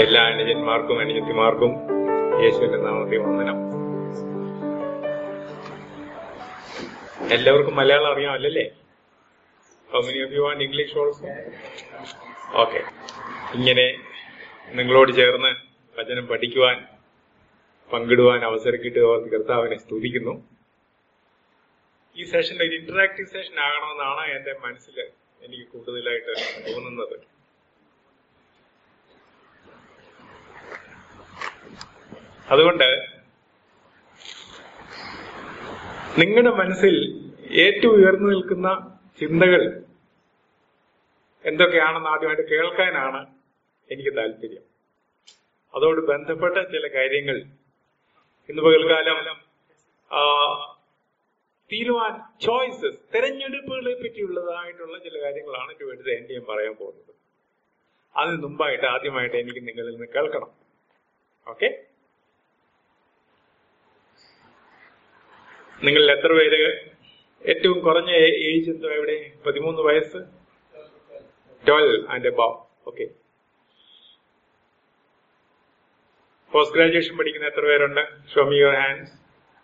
എല്ലാ അനുജന്മാർക്കും അനുജത്തിമാർക്കും യേശുവിന്റെ നാമത്തിൽ വന്ദനം എല്ലാവർക്കും മലയാളം അറിയാമല്ലേ How many of you want English also? Okay ഇങ്ങനെ നിങ്ങളോട് ചേർന്ന് വചനം പഠിക്കുവാൻ പങ്കിടുവാൻ അവസരം കിട്ടിയ ഓർത്ത് കർത്താവിനെ സ്തുതിക്കുന്നു ഈ സെഷൻ ഒരു ഇന്ററാക്റ്റീവ് സെഷൻ ആകണമെന്നാണ് എന്റെ മനസ്സിൽ എനിക്ക് കൂടുതലായിട്ട് തോന്നുന്നത് അതുകൊണ്ട് നിങ്ങളുടെ മനസ്സിൽ ഏറ്റവും ഉയർന്നു നിൽക്കുന്ന ചിന്തകൾ എന്തൊക്കെയാണെന്ന് ആദ്യമായിട്ട് കേൾക്കാനാണ് എനിക്ക് താല്പര്യം അതോട് ബന്ധപ്പെട്ട ചില കാര്യങ്ങൾ ഇന്ന് പകൽക്കാലം ആ, തീരുമാന ചോയ്സസ് തെരഞ്ഞെടുപ്പുകളെ പറ്റിയുള്ളതായിട്ടുള്ള ചില കാര്യങ്ങളാണ് ഇവിടുത്തെ എന്റെ ഞാൻ പറയാൻ പോകുന്നത് അതിന് മുമ്പായിട്ട് ആദ്യമായിട്ട് എനിക്ക് നിങ്ങളിൽ നിന്ന് കേൾക്കണം ഓക്കെ നിങ്ങൾ എത്ര പേര് ഏറ്റവും കുറഞ്ഞ ഏജ് എന്തോ എവിടെ പതിമൂന്ന് വയസ്സ് twelve and above okay post graduation പഠിക്കുന്ന എത്ര പേരുണ്ട് ഷോ മി യുവർ ഹാൻഡ്സ്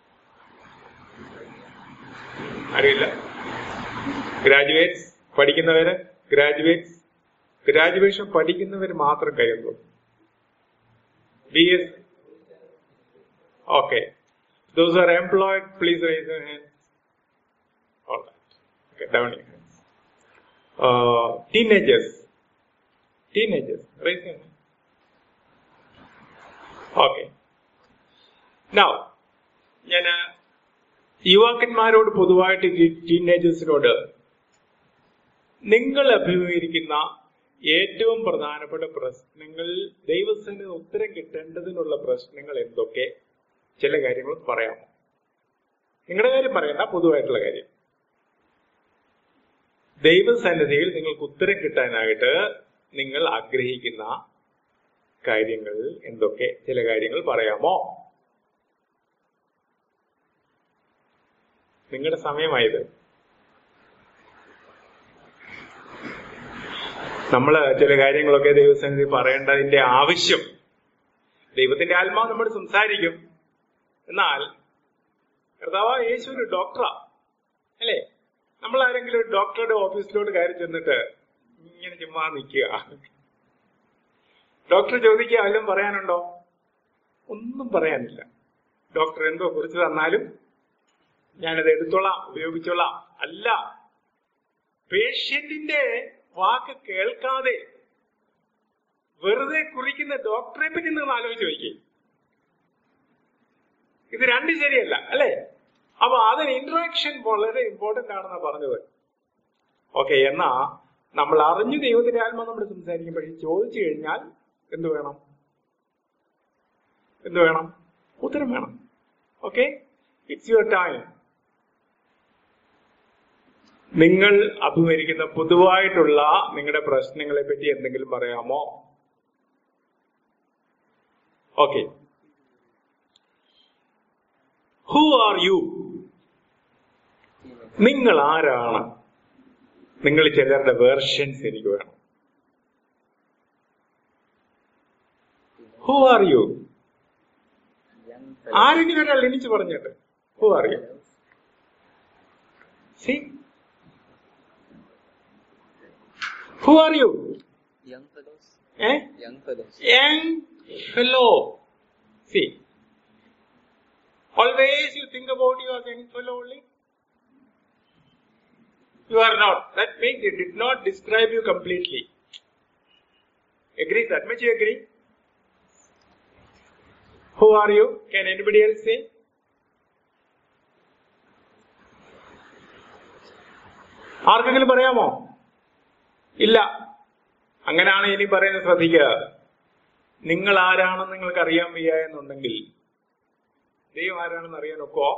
അറിയില്ല ഗ്രാജുവേറ്റ്സ് പഠിക്കുന്നവര് ഗ്രാജുവേറ്റ്സ് ഗ്രാജുവേഷൻ പഠിക്കുന്നവർ മാത്രം കയ്യുള്ളൂ B S okay Those who are employed, please raise your hands. All right. Okay, down your hands. Uh, teenagers. Teenagers, raise your hand. Okay. Now, ഞാൻ യുവാക്കന്മാരോട് പൊതുവായിട്ട് ടീനേജേഴ്സിനോട് നിങ്ങൾ അഭിമുഖീകരിക്കുന്ന ഏറ്റവും പ്രധാനപ്പെട്ട പ്രശ്നങ്ങൾ ദൈവത്തിന് ഉത്തരം കിട്ടേണ്ടതിനുള്ള പ്രശ്നങ്ങൾ എന്തൊക്കെ ചില കാര്യങ്ങൾ പറയാമോ നിങ്ങളുടെ കാര്യം പറയണ്ട പൊതുവായിട്ടുള്ള കാര്യം ദൈവസന്നിധിയിൽ നിങ്ങൾക്ക് ഉത്തരം കിട്ടാനായിട്ട് നിങ്ങൾ ആഗ്രഹിക്കുന്ന കാര്യങ്ങൾ എന്തൊക്കെ ചില കാര്യങ്ങൾ പറയാമോ നിങ്ങളുടെ സമയമായത് നമ്മള് ചില കാര്യങ്ങളൊക്കെ ദൈവസന്നിധി പറയേണ്ടതിന്റെ ആവശ്യം ദൈവത്തിന്റെ ആത്മാവ് നമ്മൾ സംസാരിക്കും എന്നാൽ കർത്താവ് യേശു ഒരു ഡോക്ടറാ അല്ലേ നമ്മൾ ആരെങ്കിലും ഒരു ഡോക്ടറുടെ ഓഫീസിലോട്ട് കയറി ചെന്നിട്ട് ഇങ്ങനെ ചുമ്മാ നിൽക്കുക ഡോക്ടർ ചോദിക്കുക വല്ലതും പറയാനുണ്ടോ ഒന്നും പറയാനില്ല ഡോക്ടർ എന്തോ കുറിച്ച് തന്നാലും ഞാനത് എടുത്തോളാം ഉപയോഗിച്ചോളാം അല്ല പേഷ്യന്റിന്റെ വാക്ക് കേൾക്കാതെ വെറുതെ കുറിക്കുന്ന ഡോക്ടറെ പറ്റി നിങ്ങൾ ആലോചിച്ച് നോക്കിയേ ഇത് രണ്ട് ശരിയല്ല അല്ലേ അപ്പൊ അതിന് ഇന്ററാക്ഷൻ വളരെ ഇമ്പോർട്ടന്റ് ആണെന്നാണ് പറഞ്ഞത് ഓക്കെ എന്നാ നമ്മൾ അറിഞ്ഞു ദൈവത്തിന്റെ ആത്മ നമ്മൾ സംസാരിക്കുമ്പോഴേ ചോദിച്ചു കഴിഞ്ഞാൽ എന്ത് വേണം എന്ത് വേണം ഉത്തരം വേണം ഓക്കെ ഇറ്റ്സ് യുവർ ടൈം നിങ്ങൾ അഭിമുഖീകരിക്കുന്ന പൊതുവായിട്ടുള്ള നിങ്ങളുടെ പ്രശ്നങ്ങളെ പറ്റി എന്തെങ്കിലും പറയാമോ ഓക്കെ ഹു ആർ യു നിങ്ങൾ ആരാണ് നിങ്ങൾ ചിലരുടെ വേർഷൻസ് എനിക്ക് വേണം ഹു ആർ യു ആരെങ്കിലും ഒരാൾ എണിച്ചു പറഞ്ഞിട്ട് who are you see who are you Young fellows. ഏ Young fellows. young fellow. See, always you think about you as young fellow only. You are not. That means it did not describe you completely. Agree? That much you agree? Who are you? Can anybody else say? ആർക്കെങ്കിലും പറയാമോ ഇല്ല അങ്ങനെയാണ് ഇനി പറയുന്നത് ശ്രദ്ധിക്കുക നിങ്ങൾ ആരാണെന്ന് നിങ്ങൾക്ക് അറിയാൻ വയ്യ എന്നുണ്ടെങ്കിൽ ദൈവം ആരാണെന്ന് അറിയാൻ ഒക്കോ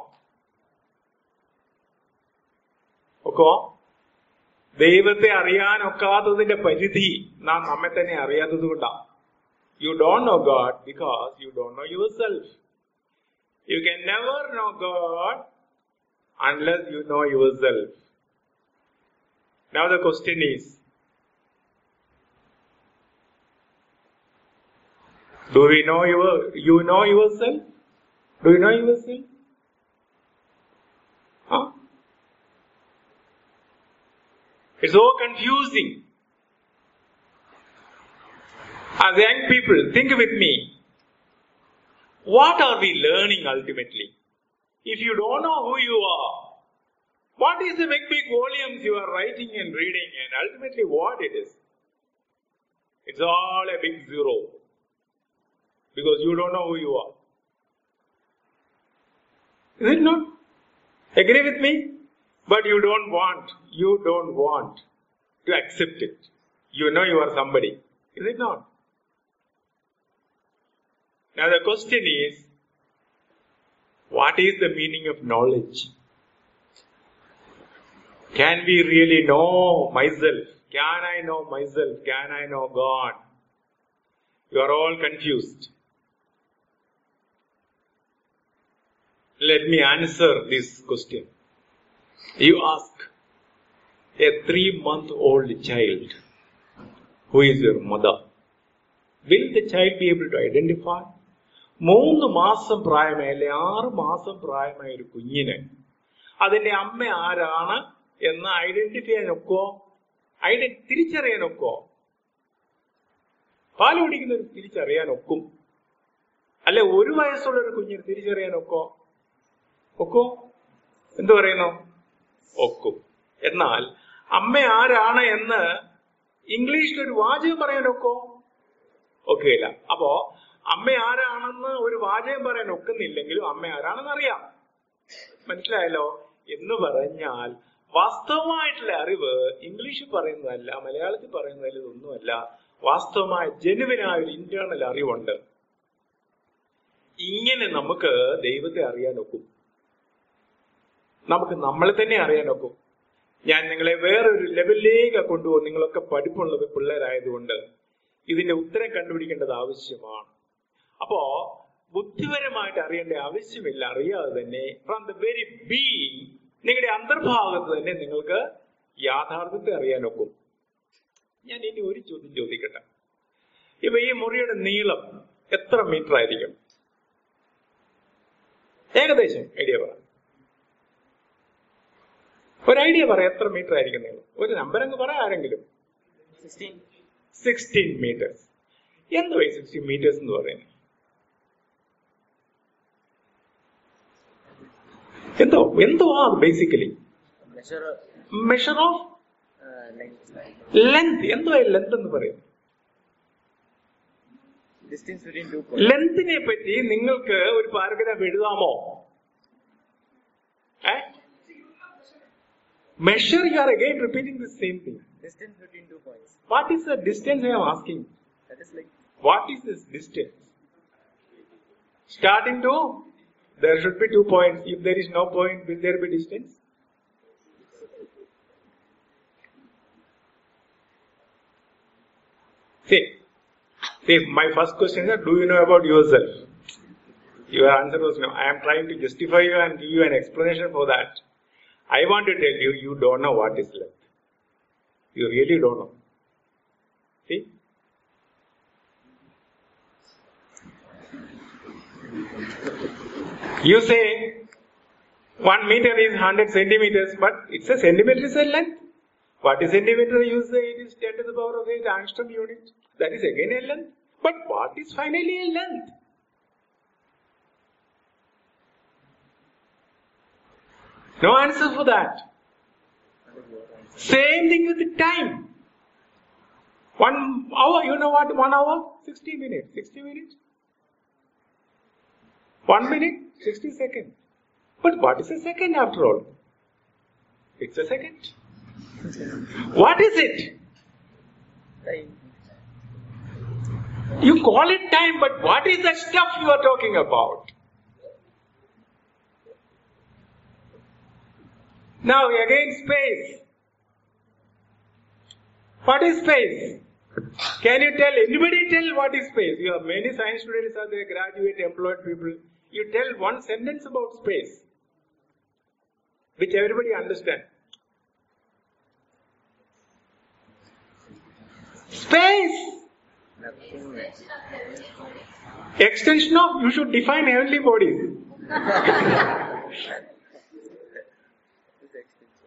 ഒക്കോ ദൈവത്തെ അറിയാനൊക്കാത്തതിന്റെ പരിധി നാം നമ്മെ തന്നെ അറിയാത്തത് കൊണ്ടാണ് you don't know God because you don't know yourself you can never know God unless you know yourself now the question is Do we know your, you know yourself? Do you know yourself? Huh? It's so confusing. As young people, think with me. What are we learning ultimately? If you don't know who you are, what is the big, big volumes you are writing and reading, and ultimately what it is? It's all a big zero. Because you don't know who you are. Is it not? Agree with me? But you don't want, you don't want to accept it. You know you are somebody. Is it not? Now the question is, what is the meaning of knowledge? Can we really know myself? Can I know myself? Can I know God? You are all confused. Let me answer this question. You ask a three month old child, who is your mother? Will the child be able to identify? മൂന്ന് മാസം പ്രായമായ അല്ലെ ആറ് മാസം പ്രായമായ ഒരു കുഞ്ഞിന് അതിന്റെ അമ്മ ആരാണ് എന്ന് ഐഡന്റിഫൈ ചെയ്യാനൊക്കോ ഐഡൻ തിരിച്ചറിയാനൊക്കോ പാല് കുടിക്കുന്നവർ തിരിച്ചറിയാനൊക്കും അല്ലെ ഒരു വയസ്സുള്ള ഒരു കുഞ്ഞിന് തിരിച്ചറിയാനൊക്കോ ഒക്കോ എന്തു പറയുന്നു ഒക്കും എന്നാൽ അമ്മ ആരാണ് എന്ന് ഇംഗ്ലീഷിൽ ഒരു വാചകം പറയാനൊക്കോ ഒക്കെയില്ല അപ്പോ അമ്മ ആരാണെന്ന് ഒരു വാചകം പറയാൻ ഒക്കുന്നില്ലെങ്കിലും അമ്മ ആരാണെന്ന് അറിയാം മനസ്സിലായല്ലോ എന്ന് പറഞ്ഞാൽ വാസ്തവമായിട്ടുള്ള അറിവ് ഇംഗ്ലീഷിൽ പറയുന്നതല്ല മലയാളത്തിൽ പറയുന്നതല്ല ഇതൊന്നുമല്ല വാസ്തവമായ ജനുവിനായ ഒരു ഇന്റേണൽ അറിവുണ്ട് ഇങ്ങനെ നമുക്ക് ദൈവത്തെ അറിയാൻ ഒക്കും നമുക്ക് നമ്മളെ തന്നെ അറിയാൻ ഒക്കും ഞാൻ നിങ്ങളെ വേറൊരു ലെവലിലേക്ക് കൊണ്ടുപോകും നിങ്ങളൊക്കെ പഠിപ്പുള്ള പിള്ളേരായതുകൊണ്ട് ഇതിന്റെ ഉത്തരം കണ്ടുപിടിക്കേണ്ടത് ആവശ്യമാണ് അപ്പോ ബുദ്ധിപരമായിട്ട് അറിയേണ്ട ആവശ്യമില്ല അറിയാതെ തന്നെ ഫ്രം ദ വെരി ബീങ് നിങ്ങളുടെ അന്തർഭാഗത്ത് തന്നെ നിങ്ങൾക്ക് യാഥാർത്ഥ്യത്തെ അറിയാനൊക്കും ഞാൻ ഇനി ഒരു ചോദ്യം ചോദിക്കട്ടെ ഇപ്പൊ ഈ മുറിയുടെ നീളം എത്ര മീറ്റർ ആയിരിക്കും ഏകദേശം ഐഡിയ പറ ഒരു ഐഡിയ പറ എത്ര മീറ്റർ ആയിരിക്കും നീളം ഒരു നമ്പർ അങ്ങ് പറ ആരെങ്കിലും 16. സിക്സ്റ്റീൻ മീറ്റേഴ്സ് എന്തുവാ ഈ സിക്സ്റ്റീൻ മീറ്റേഴ്സ് എന്ന് പറയുന്നത് എന്തോ എന്തുവാ basically Measure measure of uh, length. Length എന്തുവാ ലെങ്ത് എന്ന് പറയുന്നത് Distance between two points. ലെങ്തിനെ പറ്റി നിങ്ങൾക്ക് ഒരു പാരഗ്രാഫ് എഴുതാമോ measure you are again repeating the same thing Distance between two points. What is the distance I am asking That is like What is this distance? Starting to, there should be two points. If there is no point, will there be distance? See, see, my first question is, do you know about yourself? Your answer was no. I am trying to justify you and give you an explanation for that. I want to tell you, you don't know what is length. You really don't know. See? You say one meter is 100 centimeters, but it's a centimeter is a length. What is centimeter? You say it is 10 to the power of 8 angstrom unit. That is again a length. But what is finally a length? No answer for that. Same thing with the time. One hour, you know what? One hour? 60 minutes. 60 minutes? One minute? 60 seconds. But what is a second after all? It's a second. What is it? time. You call it time, but what is that stuff you are talking about? Now again space. What is space? Can you tell anybody tell what is space? You have many science students are there, graduate, employed people. You tell one sentence about space, which everybody understand. Space. Nothing. extension of you should define heavenly bodies. This extension.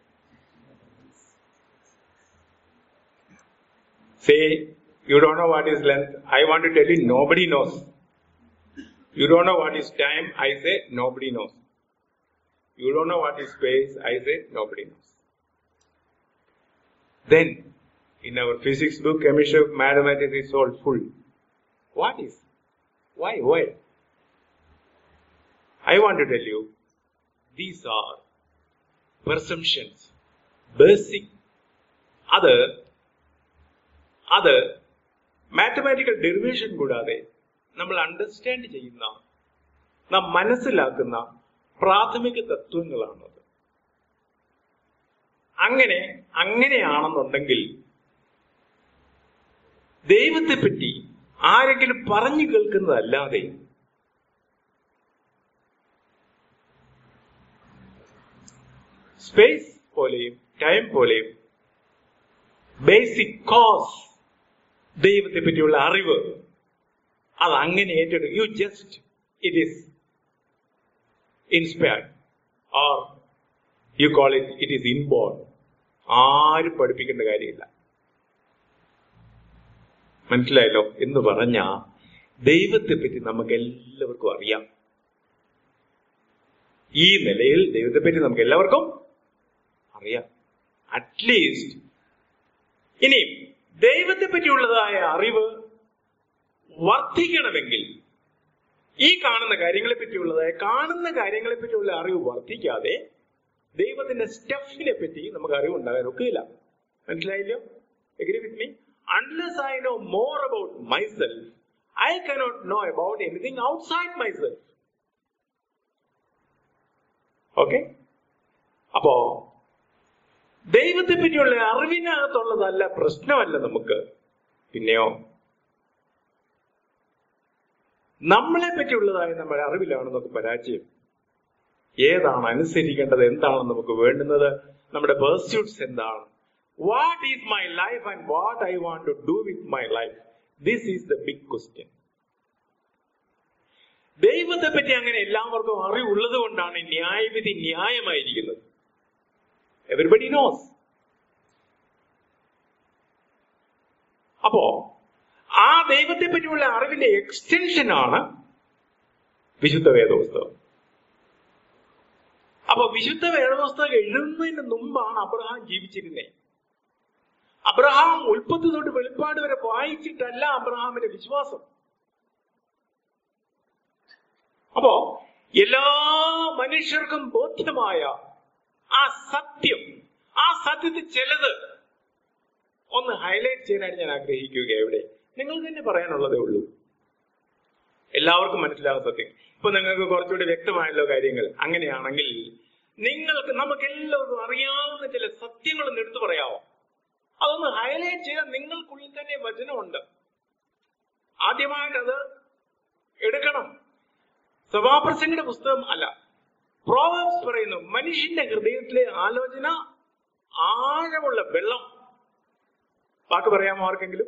Say, you don't know what is length. I want to tell you, nobody knows. You don't know what is time. I say, nobody knows. You don't know what is space. I say, nobody knows. Then, in our physics book, chemistry, mathematics is all full. What is? Why? Why? I want to tell you, these are perceptions, basic, other അത് mathematical derivation കൂടാതെ നമ്മൾ understand ചെയ്യുന്ന നാം മനസ്സിലാക്കുന്ന പ്രാഥമിക തത്വങ്ങളാണത് അങ്ങനെ അങ്ങനെയാണെന്നുണ്ടെങ്കിൽ ദൈവത്തെ പറ്റി ആരെങ്കിലും പറഞ്ഞു കേൾക്കുന്നതല്ലാതെ സ്പേസ് പോലെയും ടൈം പോലെയും ബേസിക് കോസ് ദൈവത്തെ പറ്റിയുള്ള അറിവ് അത് അങ്ങനെ ഏറ്റെടുക്കും you just it is inspired or you call it it is inborn ആരും പഠിപ്പിക്കേണ്ട കാര്യമില്ല മനസ്സിലായല്ലോ എന്ന് പറഞ്ഞ ദൈവത്തെ പറ്റി നമുക്ക് എല്ലാവർക്കും അറിയാം ഈ നിലയിൽ ദൈവത്തെ പറ്റി നമുക്ക് എല്ലാവർക്കും അറിയാം അറ്റ്ലീസ്റ്റ് ഇനി ദൈവത്തെ പറ്റിയുള്ളതായ അറിവ് വർദ്ധിക്കണമെങ്കിൽ ഈ കാണുന്ന കാര്യങ്ങളെ പറ്റിയുള്ളതായ കാണുന്ന കാര്യങ്ങളെ പറ്റിയുള്ള അറിവ് വർദ്ധിക്കാതെ ദൈവത്തിന്റെ സ്റ്റഫിനെ പറ്റി നമുക്ക് അറിവ് ഉണ്ടാകാൻ ഒക്കില്ല മനസ്സിലായില്ലോ agree with me unless I know more about myself I cannot know about anything outside myself okay അപ്പോ ദൈവത്തെ പറ്റിയുള്ള അറിവിനകത്തുള്ളതല്ല പ്രശ്നമല്ല നമുക്ക് പിന്നെയോ നമ്മളെ പറ്റിയുള്ളതായ നമ്മുടെ അറിവിലാണ് നമുക്ക് പരാജയം ഏതാണ് അനുസരിക്കേണ്ടത് എന്താണ് നമുക്ക് വേണ്ടുന്നത് നമ്മുടെ പേഴ്സ്യൂട്ട്സ് എന്താണ് what is my life and what I want to do with my life this is the big question ദൈവത്തെ പറ്റി അങ്ങനെ എല്ലാവർക്കും അറിവുള്ളത് കൊണ്ടാണ് ന്യായവിധി ന്യായമായിരിക്കുന്നത് എവരിബഡി നോസ് അപ്പോ ആ ദൈവത്തെ പറ്റിയുള്ള അറിവിന്റെ എക്സ്റ്റൻഷൻ ആണ് വിശുദ്ധ വേദപുസ്തകം അപ്പൊ വിശുദ്ധ വേദപുസ്തകം എഴുതുന്നതിന് മുമ്പാണ് അബ്രഹാം ജീവിച്ചിരുന്നത് അബ്രഹാം ഉൽപ്പത്തി തൊട്ട് വെളിപ്പാട് വരെ വായിച്ചിട്ടല്ല അബ്രഹാമിന്റെ വിശ്വാസം അപ്പോ എല്ലാ മനുഷ്യർക്കും ബോധ്യമായ ആ സത്യം ആ സത്യത്തിൽ ചിലത് ഒന്ന് ഹൈലൈറ്റ് ചെയ്യാനായിട്ട് ഞാൻ ആഗ്രഹിക്കുക എവിടെ നിങ്ങൾക്ക് തന്നെ പറയാനുള്ളതേ ഉള്ളൂ എല്ലാവർക്കും മനസ്സിലാകും സത്യം ഇപ്പൊ നിങ്ങൾക്ക് കുറച്ചുകൂടി വ്യക്തമായല്ലോ കാര്യങ്ങൾ അങ്ങനെയാണെങ്കിൽ നിങ്ങൾക്ക് നമുക്ക് എല്ലാവർക്കും അറിയാവുന്ന ചില സത്യങ്ങളൊന്ന് എടുത്തു പറയാമോ അതൊന്ന് ഹൈലൈറ്റ് ചെയ്യാൻ നിങ്ങൾക്കുള്ളിൽ തന്നെ വചനമുണ്ട് ആദ്യമായിട്ട് അത് എടുക്കണം സഭാപ്രസംഗയുടെ പുസ്തകം അല്ല പ്രോവബ്സ് പറയുന്നു മനുഷ്യന്റെ ഹൃദയത്തിലെ ആലോചന ആഴമുള്ള വെള്ളം വാക്ക് പറയാമോ ആർക്കെങ്കിലും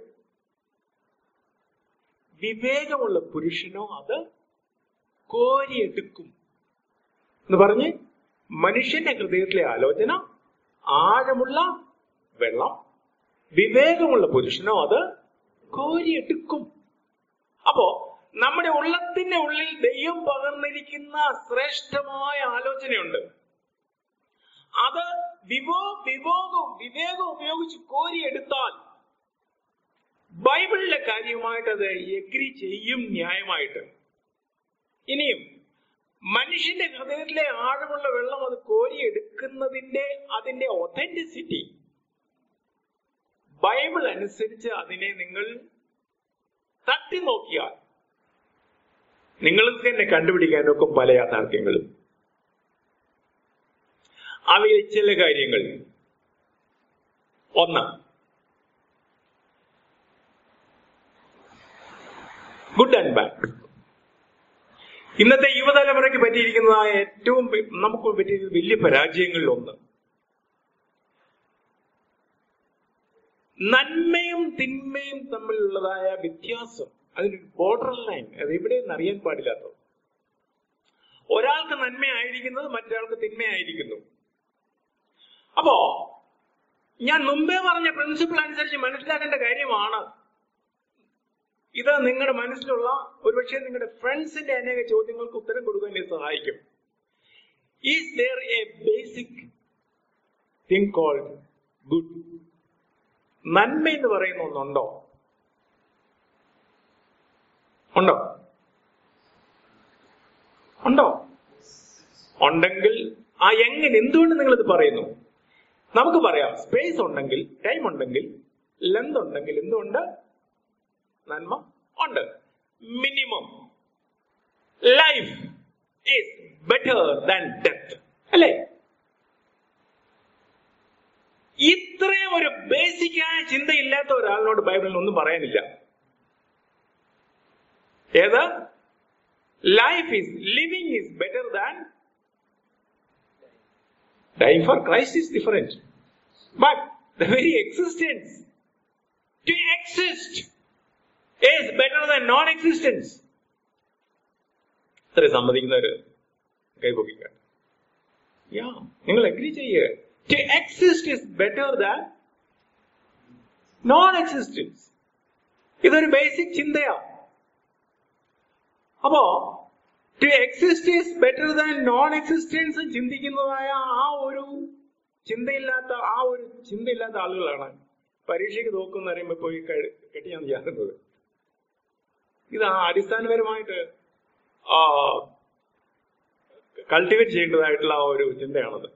വിവേകമുള്ള പുരുഷനോ അത് കോരിയെടുക്കും എന്ന് പറഞ്ഞ് മനുഷ്യന്റെ ഹൃദയത്തിലെ ആലോചന ആഴമുള്ള വെള്ളം വിവേകമുള്ള പുരുഷനോ അത് കോരിയെടുക്കും അപ്പോ നമ്മുടെ ഉള്ളത്തിന്റെ ഉള്ളിൽ ദൈവം പകർന്നിരിക്കുന്ന ശ്രേഷ്ഠമായ ആലോചനയുണ്ട് അത് വിവോ വിവേകവും വിവേകം ഉപയോഗിച്ച് കോരിയെടുത്താൽ ബൈബിളിലെ കാര്യമായിട്ട് അത് എഗ്രി ചെയ്യും ന്യായമായിട്ട് ഇനിയും മനുഷ്യന്റെ ഹൃദയത്തിലെ ആഴമുള്ള വെള്ളം അത് കോരിയെടുക്കുന്നതിന്റെ അതിന്റെ ഒതന്റിസിറ്റി ബൈബിൾ അനുസരിച്ച് അതിനെ നിങ്ങൾ തട്ടി നോക്കിയാൽ നിങ്ങൾക്ക് തന്നെ കണ്ടുപിടിക്കാനൊക്കെ പല യാഥാർത്ഥ്യങ്ങളും അവയിൽ ചില കാര്യങ്ങൾ ഒന്ന് ഗുഡ് ആൻഡ് ബാഡ് ഇന്നത്തെ യുവതലമുറയ്ക്ക് പറ്റിയിരിക്കുന്നതായ ഏറ്റവും വ- നമുക്ക് പറ്റിയിരിക്കുന്ന വലിയ പരാജയങ്ങളിൽ ഒന്ന് നന്മയും തിന്മയും തമ്മിലുള്ളതായ വ്യത്യാസം അതിനൊരു ബോർഡർ ലൈൻ അത് എവിടെയെന്ന് അറിയാൻ പാടില്ലാത്തത് ഒരാൾക്ക് നന്മയായിരിക്കുന്നത് മറ്റൊരാൾക്ക് തിന്മയായിരിക്കുന്നു അപ്പോ ഞാൻ മുമ്പേ പറഞ്ഞ പ്രിൻസിപ്പിൾ അനുസരിച്ച് മനസ്സിലാക്കേണ്ട കാര്യമാണ് ഇത് നിങ്ങളുടെ മനസ്സിലുള്ള ഒരുപക്ഷെ നിങ്ങളുടെ ഫ്രണ്ട്സിന്റെ അനേക ചോദ്യങ്ങൾക്ക് ഉത്തരം കൊടുക്കാൻ ഇത് സഹായിക്കും is there a basic thing called good നന്മ എന്ന് പറയുന്ന ഒന്നുണ്ടോ ഉണ്ടോ ഉണ്ടോ ഉണ്ടെങ്കിൽ ആ എങ്ങനെ എന്തുകൊണ്ട് നിങ്ങൾ ഇത് പറയുന്നു നമുക്ക് പറയാം സ്പേസ് ഉണ്ടെങ്കിൽ ടൈം ഉണ്ടെങ്കിൽ ലെന്ത് ഉണ്ടെങ്കിൽ എന്തുകൊണ്ട് നന്മ ഉണ്ട് minimum life is better than death അല്ലേ ഇത്രയും ഒരു ബേസിക്കായ ചിന്തയില്ലാത്ത ഒരാളിനോട് ബൈബിളിൽ ഒന്നും പറയാനില്ല ഏത് life is living is better than Dying for Christ is different. But the very existence, to exist, is better than non-existence. ഇത്ര സമ്മതിക്കുന്നവര് കൈപൊക്കിക്കാൻ യാ നിങ്ങൾ അഗ്രി ചെയ്യുക to exist is better than non existence ഇതൊരു ബേസിക് ചിന്തയാ അപ്പോ to exist is better than non existence ചിന്തിക്കുന്നതായ ആ ഒരു ചിന്തയില്ലാത്ത ആ ഒരു ചിന്തയില്ലാത്ത ആളുകളാണ് പരീക്ഷയ്ക്ക് തോക്കുന്ന പറയുമ്പോൾ പോയി കഴി- കെട്ടിയാൻ ചേർന്നത് ഇത് ആ അടിസ്ഥാനപരമായിട്ട് കൾട്ടിവേറ്റ് ചെയ്യേണ്ടതായിട്ടുള്ള ആ ഒരു ചിന്തയാണത്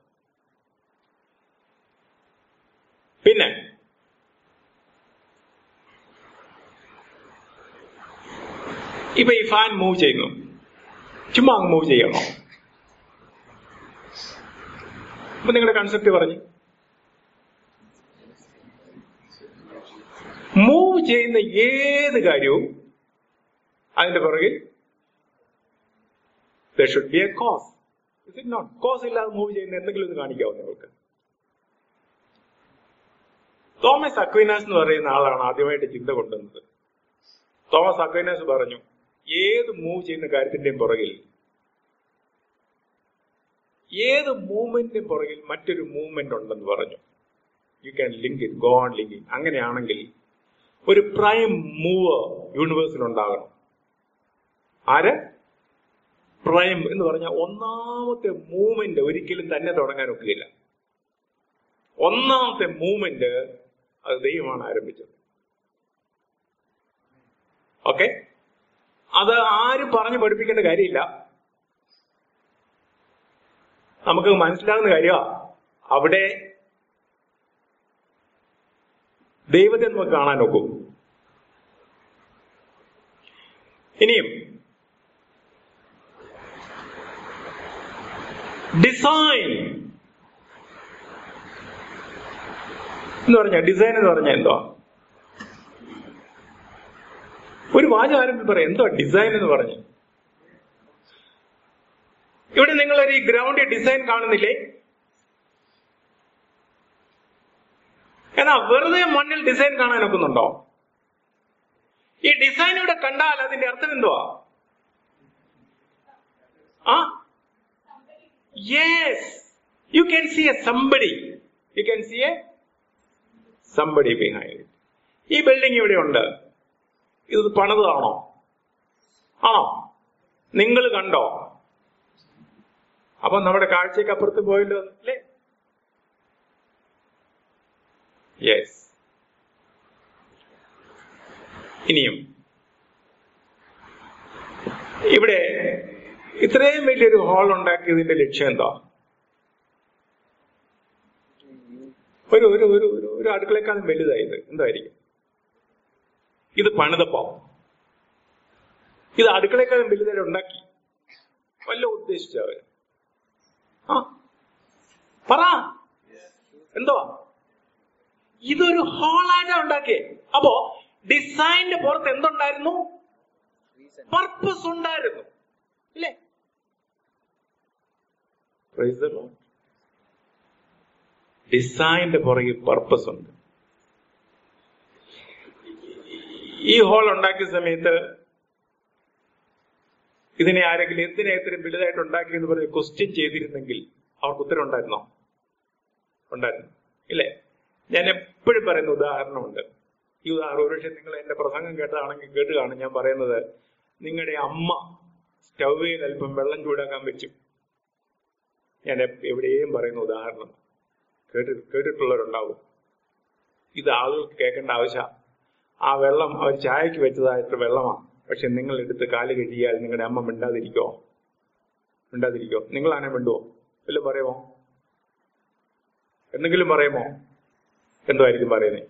പിന്നെ ഇപ്പൊ ഈ ഫാൻ മൂവ് ചെയ്യുന്നു ചുമ്മാ അങ്ങ് മൂവ് ചെയ്യണോ അപ്പൊ നിങ്ങളുടെ കൺസെപ്റ്റ് പറഞ്ഞു മൂവ് ചെയ്യുന്ന ഏത് കാര്യവും അതിന്റെ പുറകിൽ there should be a cause is it not cause ഇല്ലാതെ മൂവ് ചെയ്യുന്ന എന്തെങ്കിലും ഒന്ന് കാണിക്കാവോ നിങ്ങൾക്ക് തോമസ് അക്വീനാസ് എന്ന് പറയുന്ന ആളാണ് ആദ്യമായിട്ട് ചിന്ത കൊണ്ടുവന്നത് തോമസ് അക്വീനാസ് പറഞ്ഞു ഏത് മൂവ് ചെയ്യുന്ന കാര്യത്തിന്റെയും പുറകിൽ ഏത് മൂവ്മെന്റിന്റെ പുറകിൽ മറ്റൊരു മൂവ്മെന്റ് ഉണ്ടെന്ന് പറഞ്ഞു you can link it go on linking അങ്ങനെയാണെങ്കിൽ ഒരു പ്രൈം മൂവ് യൂണിവേഴ്സിൽ ഉണ്ടാകണം ആര് പ്രൈം എന്ന് പറഞ്ഞാൽ ഒന്നാമത്തെ മൂവ്മെന്റ് ഒരിക്കലും തന്നെ തുടങ്ങാൻ ഒക്കുകയില്ല ഒന്നാമത്തെ മൂവ്മെന്റ് അത് ദൈവമാണ് ആരംഭിച്ചത് ഓക്കെ അത് ആരും പറഞ്ഞു പഠിപ്പിക്കേണ്ട കാര്യമില്ല നമുക്ക് മനസ്സിലാകുന്ന കാര്യമാ അവിടെ ദൈവത്തെ നമുക്ക് കാണാൻ നോക്കൂ ഇനിയും ഡിസൈൻ എന്ന് പറഞ്ഞ ഡിസൈൻ എന്ന് പറഞ്ഞാൽ എന്തുവാ ഒരു വാചകം ആരെങ്കിലും പറയാം എന്തോ ഡിസൈൻ എന്ന് പറഞ്ഞു ഇവിടെ നിങ്ങൾ ഒരു ഗ്രൗണ്ട് ഡിസൈൻ കാണുന്നില്ലേ എന്നാ വെറുതെ മണ്ണിൽ ഡിസൈൻ കാണാൻ ഒക്കുന്നുണ്ടോ ഈ ഡിസൈൻ ഇവിടെ കണ്ടാൽ അതിന്റെ അർത്ഥം എന്തുവാ ആ yes you can see a somebody you can see a somebody behind ഈ ബിൽഡിംഗ് ഇവിടെ ഉണ്ട് ഇത് പണിതാണോ ആണോ നിങ്ങൾ കണ്ടോ അപ്പൊ നമ്മുടെ കാഴ്ചയ്ക്ക് അപ്പുറത്ത് പോയല്ലോ അല്ലേ യെസ് ഇനിയും ഇവിടെ ഇത്രയും വലിയൊരു ഹാൾ ഉണ്ടാക്കിയതിന്റെ ലക്ഷ്യം എന്താ ഒരു ഒരു ഒരു ഒരു ഒരു അടുക്കളയെക്കാളും വലുതായത് എന്തായിരിക്കും ഇത് പണിതപ്പോ ഇത് അടുക്കളയെക്കാളും വലുതായി ഉണ്ടാക്കി വല്ല ഉദ്ദേശിച്ചവർ ആ പറ എന്തോ ഇതൊരു ഹാളായിട്ടാ ഉണ്ടാക്കിയേ അപ്പോ ഡിസൈനിന്റെ പുറത്ത് എന്തുണ്ടായിരുന്നു Reason. പർപ്പസ് ഉണ്ടായിരുന്നു ഇല്ലേ ഡിസൈനിന്റെ പുറകിൽ പർപ്പസ് ഉണ്ട് ഈ ഹോൾ ഉണ്ടാക്കിയ സമയത്ത് ഇതിനെ ആരെങ്കിലും എന്തിനാ ഇത്രയും വലുതായിട്ട് ഉണ്ടാക്കിയെന്ന് പറഞ്ഞ് ക്വസ്റ്റ്യൻ ചെയ്തിരുന്നെങ്കിൽ അവർക്ക് ഉത്തരം ഉണ്ടായിരുന്നോ ഉണ്ടായിരുന്നു ഇല്ലേ ഞാൻ എപ്പോഴും പറയുന്ന ഉദാഹരണമുണ്ട് ഈ ഉദാഹരണം ഒരുപക്ഷെ നിങ്ങൾ എന്റെ പ്രസംഗം കേട്ടതാണെങ്കിൽ കേട്ട് കാണും ഞാൻ പറയുന്നത് നിങ്ങളുടെ അമ്മ സ്റ്റൗവിൽ അല്പം വെള്ളം ചൂടാക്കാൻ വെച്ചു ഞാൻ എപ്- എവിടെയും പറയുന്ന ഉദാഹരണം കേട്ടി കേട്ടിട്ടുള്ളവരുണ്ടാവും ഇത് ആളുകൾക്ക് കേൾക്കേണ്ട ആവശ്യം ആ വെള്ളം അവർ ചായക്ക് വെച്ചതായിട്ട് വെള്ളമാണ് പക്ഷെ നിങ്ങൾ എടുത്ത് കാല് കഴുകിയാൽ നിങ്ങളുടെ അമ്മ മിണ്ടാതിരിക്കോ മിണ്ടാതിരിക്കോ നിങ്ങളാണെ മിണ്ടുവോ വല്ലതും പറയുമോ എന്തെങ്കിലും പറയുമോ എന്തോ ആയിരിക്കും പറയുന്നേ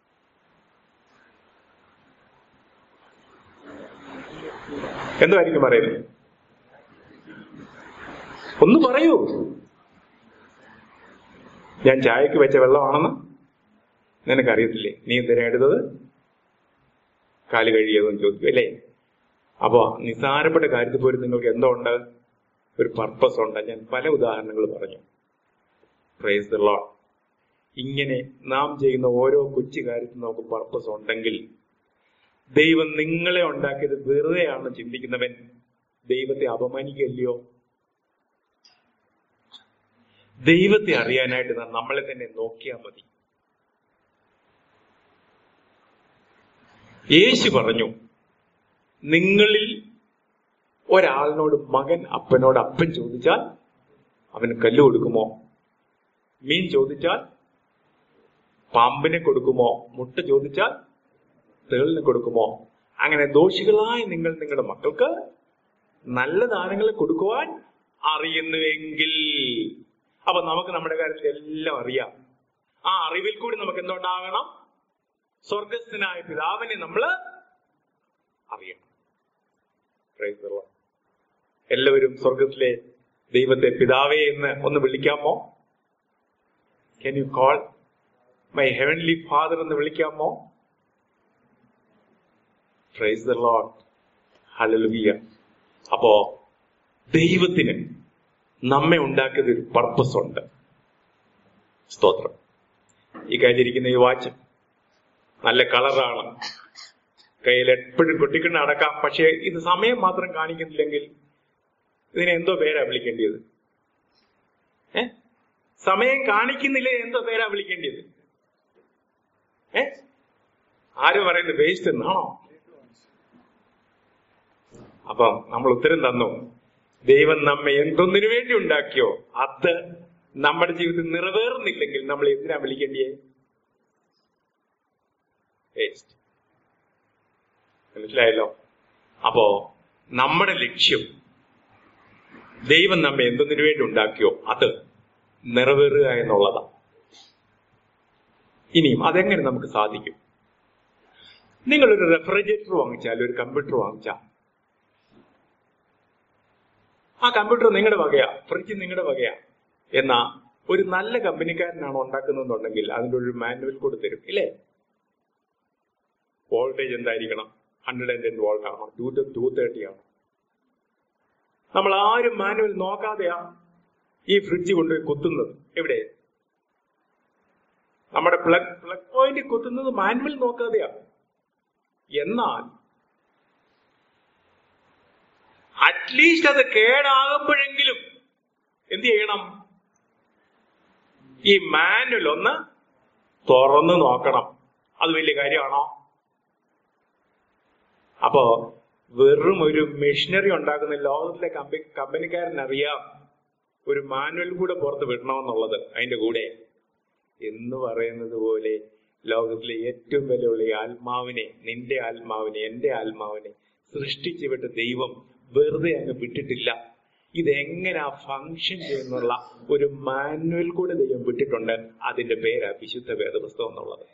എന്തോ ആയിരിക്കും പറയുന്നത് ഒന്ന് പറയൂ ഞാൻ ചായക്ക് വെച്ച വെള്ളമാണെന്ന് നിനക്കറിയത്തില്ലേ നീ എന്തിനാ എടുത്തത് കാല് കഴിയതെന്ന് ചോദിക്കും അല്ലേ അപ്പോ നിസ്സാരപ്പെട്ട കാര്യത്തിൽ പോലും നിങ്ങൾക്ക് എന്തോ ഉണ്ട് ഒരു പർപ്പസ് ഉണ്ട് ഞാൻ പല ഉദാഹരണങ്ങൾ പറഞ്ഞു പ്രൈസ് ദ ലോഡ് ഇങ്ങനെ നാം ചെയ്യുന്ന ഓരോ കൊച്ചു കാര്യത്തിൽ നമുക്ക് പർപ്പസ് ഉണ്ടെങ്കിൽ ദൈവം നിങ്ങളെ ഉണ്ടാക്കിയത് വെറുതെയാണ് ചിന്തിക്കുന്നവൻ ദൈവത്തെ അപമാനിക്കല്ലയോ ദൈവത്തെ അറിയാനായിട്ട് നാം നമ്മളെ തന്നെ നോക്കിയാൽ മതി യേശു പറഞ്ഞു നിങ്ങളിൽ ഒരാളിനോട് മകൻ അപ്പനോട് അപ്പൻ ചോദിച്ചാൽ അവന് കല്ല് കൊടുക്കുമോ മീൻ ചോദിച്ചാൽ പാമ്പിനെ കൊടുക്കുമോ മുട്ട ചോദിച്ചാൽ തേളിന് കൊടുക്കുമോ അങ്ങനെ ദോഷികളായ നിങ്ങൾ നിങ്ങളുടെ മക്കൾക്ക് നല്ല ദാനങ്ങളെ കൊടുക്കുവാൻ അറിയുന്നുവെങ്കിൽ അപ്പൊ നമുക്ക് നമ്മുടെ കാര്യത്തിൽ എല്ലാം അറിയാം ആ അറിവിൽ കൂടി നമുക്ക് എന്തുണ്ടാകണം സ്വർഗസ്ഥനായ പിതാവിനെ നമ്മൾ അറിയണം Praise the Lord. എല്ലാവരും സ്വർഗത്തിലെ ദൈവത്തെ പിതാവേ എന്ന് ഒന്ന് വിളിക്കാമോ can you call my heavenly father എന്ന് വിളിക്കാമോ പ്രൈസ് ദ ലോഡ് ഹല്ലേലൂയ അപ്പോ ദൈവത്തിന് നമ്മെ ഉണ്ടാക്കിയത് ഒരു പർപ്പസ് ഉണ്ട് സ്തോത്രം ഈ കയ്യിലിരിക്കുന്ന ഈ വാച്ച് നല്ല കളറാണ് കയ്യിൽ എപ്പോഴും കൊട്ടിക്കൊണ്ട് നടക്കാം പക്ഷേ ഇത് സമയം മാത്രം കാണിക്കുന്നില്ലെങ്കിൽ ഇതിനെ എന്തോ പേരാ വിളിക്കേണ്ടത് ഏ സമയം കാണിക്കുന്നില്ല എന്തോ പേരാ വിളിക്കേണ്ടത് ഏ ആര് പറയുന്നത് വേസ്റ്റ് എന്നാണോ അപ്പം നമ്മൾ ഉത്തരം തന്നു ദൈവം നമ്മെ എന്തൊന്നിനു വേണ്ടി ഉണ്ടാക്കിയോ അത് നമ്മുടെ ജീവിതത്തിൽ നിറവേറുന്നില്ലെങ്കിൽ നമ്മൾ എന്തിനാ വിളിക്കേണ്ടിയേ വേസ്റ്റ് മനസ്സിലായല്ലോ അപ്പോ നമ്മുടെ ലക്ഷ്യം ദൈവം നമ്മെ എന്തൊന്നിനു വേണ്ടി ഉണ്ടാക്കിയോ അത് നിറവേറുക എന്നുള്ളതാണ് ഇനിയും അതെങ്ങനെ നമുക്ക് സാധിക്കും നിങ്ങളൊരു റെഫ്രിജറേറ്റർ വാങ്ങിച്ചാൽ ഒരു കമ്പ്യൂട്ടർ വാങ്ങിച്ചാൽ ആ കമ്പ്യൂട്ടർ നിങ്ങളുടെ വകയാ ഫ്രിഡ്ജ് നിങ്ങളുടെ വകയാ എന്നാ ഒരു നല്ല കമ്പനിക്കാരനാണ് ഉണ്ടാക്കുന്നതെന്നുണ്ടെങ്കിൽ അതിന്റെ ഒരു മാനുവൽ കൂടെ തരും ഇല്ലേ വോൾട്ടേജ് എന്തായിരിക്കണം ഹൺഡ്രഡ് ആൻഡ് ടെൻ വോൾട്ട് ആണോ ടു ടു തേർട്ടി ആണോ നമ്മൾ ആരും മാനുവൽ നോക്കാതെയാ ഈ ഫ്രിഡ്ജ് കൊണ്ടുപോയി കുത്തുന്നത് എവിടെ നമ്മുടെ പ്ലഗ് പ്ലഗ് പോയിന്റ് കുത്തുന്നത് മാനുവൽ നോക്കാതെയാ എന്നാൽ അറ്റ്ലീസ്റ്റ് അത് കേടാകുമ്പോഴെങ്കിലും എന്ത് ചെയ്യണം ഈ മാനുവൽ ഒന്ന് തുറന്ന് നോക്കണം അത് വലിയ കാര്യമാണോ അപ്പോ വെറും ഒരു മെഷീനറി ഉണ്ടാക്കുന്ന ലോകത്തിലെ കമ്പനി കമ്പനിക്കാരനറിയാം ഒരു മാനുവൽ കൂടെ പുറത്ത് വിടണമെന്നുള്ളത് അതിന്റെ കൂടെ എന്ന് പറയുന്നത് പോലെ ലോകത്തിലെ ഏറ്റവും വിലയുള്ള ഈ ആത്മാവിനെ നിന്റെ ആത്മാവിനെ എന്റെ ആത്മാവിനെ സൃഷ്ടിച്ചു വിട്ട ദൈവം വെറുതെ അങ്ങ് വിട്ടിട്ടില്ല ഇതെങ്ങനാ ഫങ്ഷൻ ചെയ്യുന്നുള്ള ഒരു മാനുവൽ കൂടെ ദൈവം വിട്ടിട്ടുണ്ട് അതിന്റെ പേരാ വിശുദ്ധ വേദപുസ്തകം എന്നുള്ളത്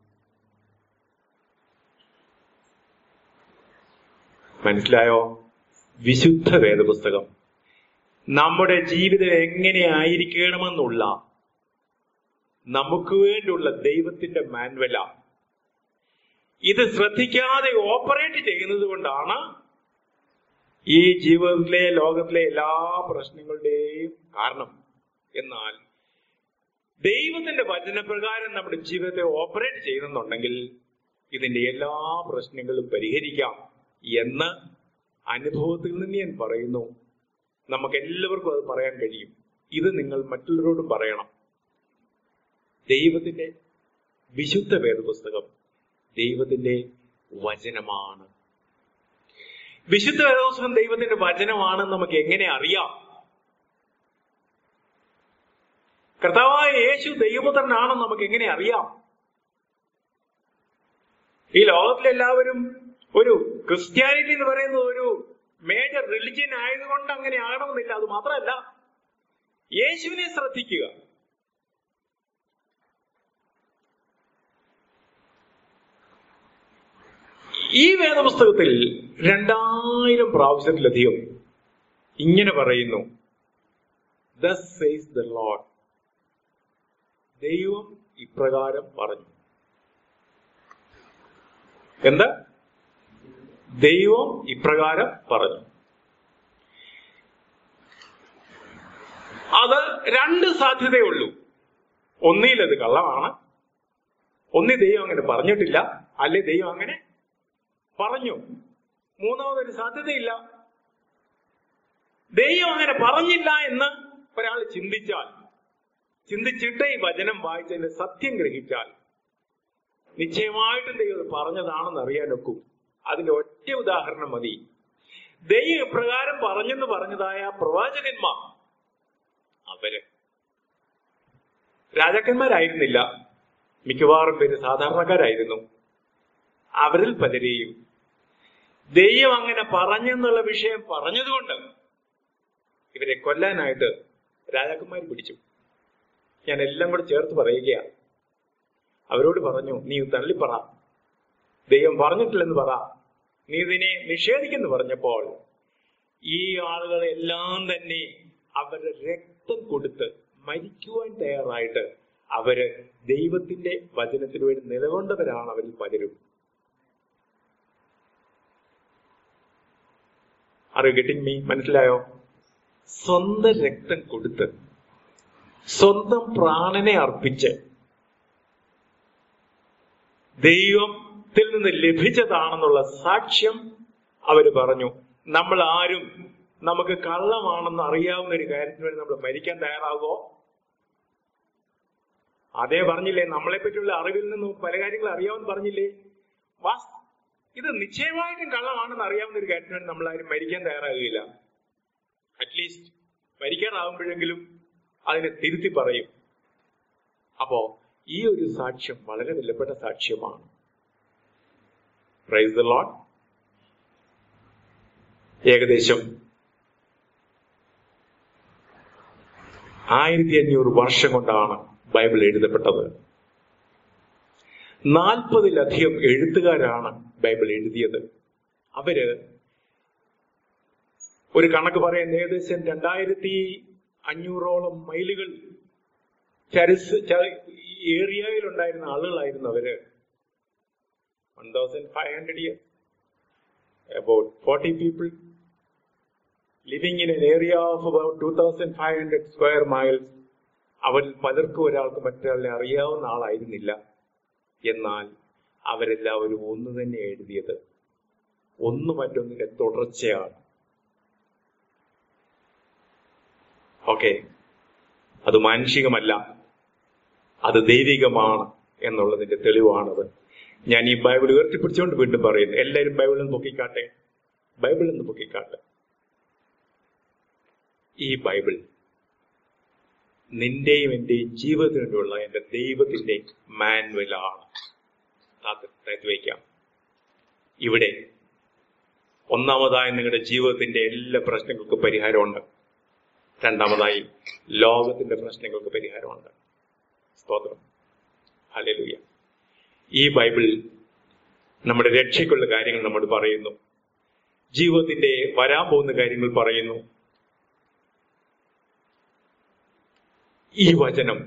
മനസ്സിലായോ വിശുദ്ധ വേദപുസ്തകം നമ്മുടെ ജീവിതം എങ്ങനെ ആയിരിക്കണമെന്നുള്ള നമുക്ക് വേണ്ടിയുള്ള ദൈവത്തിന്റെ മാൻവല ഇത് ശ്രദ്ധിക്കാതെ ഓപ്പറേറ്റ് ചെയ്യുന്നത് കൊണ്ടാണ് ഈ ജീവിതത്തിലെ ലോകത്തിലെ എല്ലാ പ്രശ്നങ്ങളുടെയും കാരണം എന്നാൽ ദൈവത്തിന്റെ വചനപ്രകാരം നമ്മുടെ ജീവിതത്തെ ഓപ്പറേറ്റ് ചെയ്യുന്നുണ്ടെങ്കിൽ ഇതിന്റെ എല്ലാ പ്രശ്നങ്ങളും പരിഹരിക്കാം എന്ന് അനുഭവത്തിൽ നിന്ന് ഞാൻ പറയുന്നു നമുക്ക് എല്ലാവർക്കും അത് പറയാൻ കഴിയും ഇത് നിങ്ങൾ മറ്റുള്ളവരോടും പറയണം ദൈവത്തിന്റെ വിശുദ്ധ വേദപുസ്തകം ദൈവത്തിന്റെ വചനമാണ് വിശുദ്ധ വേദപുസ്തകം ദൈവത്തിന്റെ വചനമാണെന്ന് നമുക്ക് എങ്ങനെ അറിയാം കർത്താവായ യേശു ദൈവപുത്രനാണെന്ന് നമുക്ക് എങ്ങനെ അറിയാം ഈ ലോകത്തിലെല്ലാവരും ഒരു ക്രിസ്ത്യാനിറ്റി എന്ന് പറയുന്നത് ഒരു മേജർ റിലിജിയൻ ആയതുകൊണ്ട് അങ്ങനെ ആകണമെന്നില്ല അത് മാത്രമല്ല യേശുവിനെ ശ്രദ്ധിക്കുക ഈ വേദപുസ്തകത്തിൽ രണ്ടായിരം പ്രാവശ്യത്തിലധികം ഇങ്ങനെ പറയുന്നു ദസ് സേസ് ദ ലോഡ് ദൈവം ഇപ്രകാരം പറഞ്ഞു എന്താ ദൈവം ഇപ്രകാരം പറഞ്ഞു അത് രണ്ട് സാധ്യതയുള്ളൂ ഒന്നിൽ അത് കള്ളമാണ് ഒന്നി ദൈവം അങ്ങനെ പറഞ്ഞിട്ടില്ല അല്ലെ ദൈവം അങ്ങനെ പറഞ്ഞു മൂന്നാമതൊരു സാധ്യതയില്ല ദൈവം അങ്ങനെ പറഞ്ഞില്ല എന്ന് ഒരാൾ ചിന്തിച്ചാൽ ചിന്തിച്ചിട്ട് ഈ വചനം വായിച്ചതിന്റെ സത്യം ഗ്രഹിച്ചാൽ നിശ്ചയമായിട്ടും ദൈവം ഇത് പറഞ്ഞതാണെന്ന് അറിയാനൊക്കും അതിന്റെ ഒറ്റ ഉദാഹരണം മതി ദൈവം ഇപ്രകാരം പറഞ്ഞെന്ന് പറഞ്ഞതായ പ്രവാചകന്മാർ അവര് രാജാക്കന്മാരായിരുന്നില്ല മിക്കവാറും പേര് സാധാരണക്കാരായിരുന്നു അവരിൽ പലരെയും ദൈവം അങ്ങനെ പറഞ്ഞെന്നുള്ള വിഷയം പറഞ്ഞതുകൊണ്ട് ഇവരെ കൊല്ലാനായിട്ട് രാജാക്കന്മാർ പിടിച്ചു ഞാൻ എല്ലാം കൂടെ ചേർത്ത് പറയുകയാണ് അവരോട് പറഞ്ഞു നീ തള്ളിപ്പറ ദൈവം പറഞ്ഞിട്ടില്ലെന്ന് പറ നീ ഇതിനെ നിഷേധിക്കെന്ന് പറഞ്ഞപ്പോൾ ഈ ആളുകളെല്ലാം തന്നെ അവരുടെ രക്തം കൊടുത്ത് മരിക്കുവാൻ തയ്യാറായിട്ട് അവര് ദൈവത്തിന്റെ വചനത്തിന് വേണ്ടി നിലകൊണ്ടവരാണ് അവരിൽ പലരും അറിവ് ഗെറ്റിംഗ് മീ മനസ്സിലായോ സ്വന്തം രക്തം കൊടുത്ത് സ്വന്തം പ്രാണനെ അർപ്പിച്ച് ദൈവത്തിൽ നിന്ന് ലഭിച്ചതാണെന്നുള്ള സാക്ഷ്യം അവര് പറഞ്ഞു നമ്മൾ ആരും നമുക്ക് കള്ളമാണെന്ന് അറിയാവുന്ന ഒരു കാര്യത്തിന് വേണ്ടി നമ്മൾ മരിക്കാൻ തയ്യാറാകുമോ അതേ പറഞ്ഞില്ലേ നമ്മളെ പറ്റിയുള്ള അറിവിൽ നിന്നും പല കാര്യങ്ങൾ അറിയാമെന്ന് പറഞ്ഞില്ലേ വാസ് ഇത് നിശ്ചയമായിട്ടും കള്ളമാണെന്ന് അറിയാവുന്ന ഒരു കാര്യത്തിന് വേണ്ടി നമ്മൾ ആരും മരിക്കാൻ തയ്യാറാകുകയില്ല അറ്റ്ലീസ്റ്റ് മരിക്കാറാകുമ്പോഴെങ്കിലും അതിനെ തിരുത്തി പറയും അപ്പോ ഈ ഒരു സാക്ഷ്യം വളരെ വിലപ്പെട്ട സാക്ഷ്യമാണ് പ്രൈസ് ദ ലോഡ് ഏകദേശം ആയിരത്തി അഞ്ഞൂറ് വർഷം കൊണ്ടാണ് ബൈബിൾ എഴുതപ്പെട്ടത് നാൽപ്പതിലധികം എഴുത്തുകാരാണ് ബൈബിൾ എഴുതിയത് അവര് ഒരു കണക്ക് പറയുന്ന ഏകദേശം രണ്ടായിരത്തി അഞ്ഞൂറോളം മൈലുകൾ ചരിസ് ഏരിയയിൽ ഉണ്ടായിരുന്ന ആളുകളായിരുന്നു അവര് one thousand five hundred year about forty people living in an area of about two thousand five hundred square miles അവരിൽ പലർക്കും ഒരാൾക്ക് മറ്റൊരാളെ അറിയാവുന്ന ആളായിരുന്നില്ല എന്നാൽ അവരെല്ലാവരും ഒന്ന് തന്നെ എഴുതിയത് ഒന്ന് മറ്റൊന്നിന്റെ തുടർച്ചയാണ് ഓക്കെ അത് മാനുഷികമല്ല അത് ദൈവികമാണ് എന്നുള്ളതിന്റെ തെളിവാണത് ഞാൻ ഈ ബൈബിൾ ഉയർത്തിപ്പിടിച്ചുകൊണ്ട് വീണ്ടും പറയുന്നു എല്ലാവരും ബൈബിളിൽ നിന്ന് പൊക്കിക്കാട്ടെ ബൈബിളിൽ നിന്ന് പൊക്കിക്കാട്ടെ ഈ ബൈബിൾ നിന്റെയും എന്റെയും ജീവിതത്തിന് വേണ്ടിയുള്ള എന്റെ ദൈവത്തിന്റെ മാനുവലാണ് താത്ത് വയ്ക്കാം ഇവിടെ ഒന്നാമതായി നിങ്ങളുടെ ജീവിതത്തിന്റെ എല്ലാ പ്രശ്നങ്ങൾക്കും പരിഹാരമുണ്ട് രണ്ടാമതായി ലോകത്തിന്റെ പ്രശ്നങ്ങൾക്ക് പരിഹാരമുണ്ട് സ്തോത്രം ഹലലുയ ഈ ബൈബിൾ നമ്മുടെ രക്ഷയ്ക്കുള്ള കാര്യങ്ങൾ നമ്മോട് പറയുന്നു ജീവിതത്തിന്റെ വരാൻ പോകുന്ന കാര്യങ്ങൾ പറയുന്നു ഈ വചനം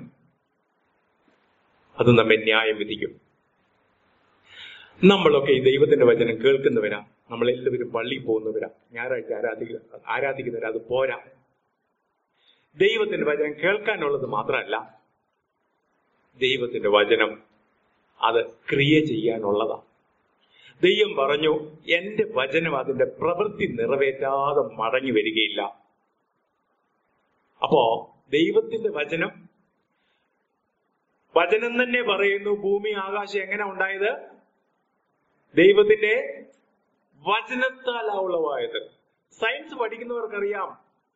അത് നമ്മെ ന്യായം വിധിക്കും നമ്മളൊക്കെ ഈ ദൈവത്തിന്റെ വചനം കേൾക്കുന്നവരാ നമ്മളെല്ലാവരും പള്ളിയിൽ പോകുന്നവരാ ഞായറാഴ്ച ആരാധിക്കുന്ന ആരാധിക്കുന്നവരാ അത് പോരാ ദൈവത്തിന്റെ വചനം കേൾക്കാനുള്ളത് മാത്രമല്ല ദൈവത്തിന്റെ വചനം അത് ക്രിയ ചെയ്യാനുള്ളതാ ദൈവം പറഞ്ഞു എന്റെ വചനം അതിന്റെ പ്രവൃത്തി നിറവേറ്റാതെ മടങ്ങി വരികയില്ല അപ്പോ ദൈവത്തിന്റെ വചനം വചനം തന്നെ പറയുന്നു ഭൂമി ആകാശം എങ്ങനെ ഉണ്ടായത് ദൈവത്തിന്റെ വചനത്താലാ ഉളവായത് സയൻസ് പഠിക്കുന്നവർക്കറിയാം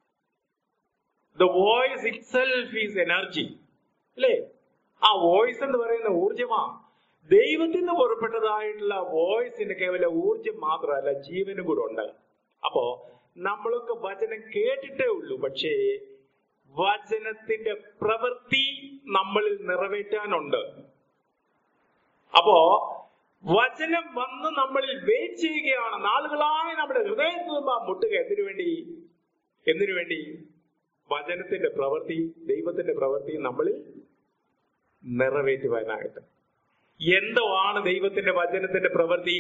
the voice itself is energy അല്ലേ ആ വോയിസ് എന്ന് പറയുന്ന ഊർജമാ ദൈവത്തിൽ നിന്ന് പുറപ്പെട്ടതായിട്ടുള്ള വോയിസിന് കേവലം ഊർജം മാത്രമല്ല ജീവനും കൂടെ ഉണ്ട് അപ്പോ നമ്മളൊക്കെ വചനം കേട്ടിട്ടേ ഉള്ളൂ പക്ഷേ വചനത്തിന്റെ പ്രവൃത്തി നമ്മളിൽ നിറവേറ്റാനുണ്ട് അപ്പോ വചനം വന്ന് നമ്മളിൽ വെയിറ്റ് ചെയ്യുകയാണ് നാളുകളായി നമ്മുടെ ഹൃദയത്തിൽ നിന്ന് മുട്ടുക എന്തിനു വേണ്ടി എന്തിനു വേണ്ടി വചനത്തിന്റെ പ്രവൃത്തി ദൈവത്തിന്റെ പ്രവൃത്തി നമ്മളിൽ നിറവേറ്റുവാനായിട്ട് എന്തോ ആണ് ദൈവത്തിന്റെ വചനത്തിന്റെ പ്രവൃത്തി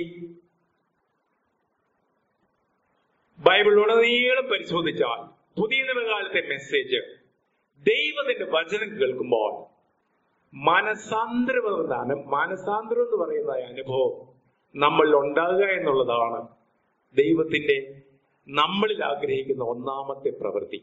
ബൈബിൾ ഉടനീളം പരിശോധിച്ചാൽ പുതിയ നിയമകാലത്തെ മെസ്സേജ് ദൈവത്തിന്റെ വചനം കേൾക്കുമ്പോൾ മനസാന്തരം എന്നതാണ് മനസാന്തരം എന്ന് പറയുന്ന അനുഭവം നമ്മൾ ഉണ്ടാകുക എന്നുള്ളതാണ് ദൈവത്തിന്റെ നമ്മളിൽ ആഗ്രഹിക്കുന്ന ഒന്നാമത്തെ പ്രവൃത്തി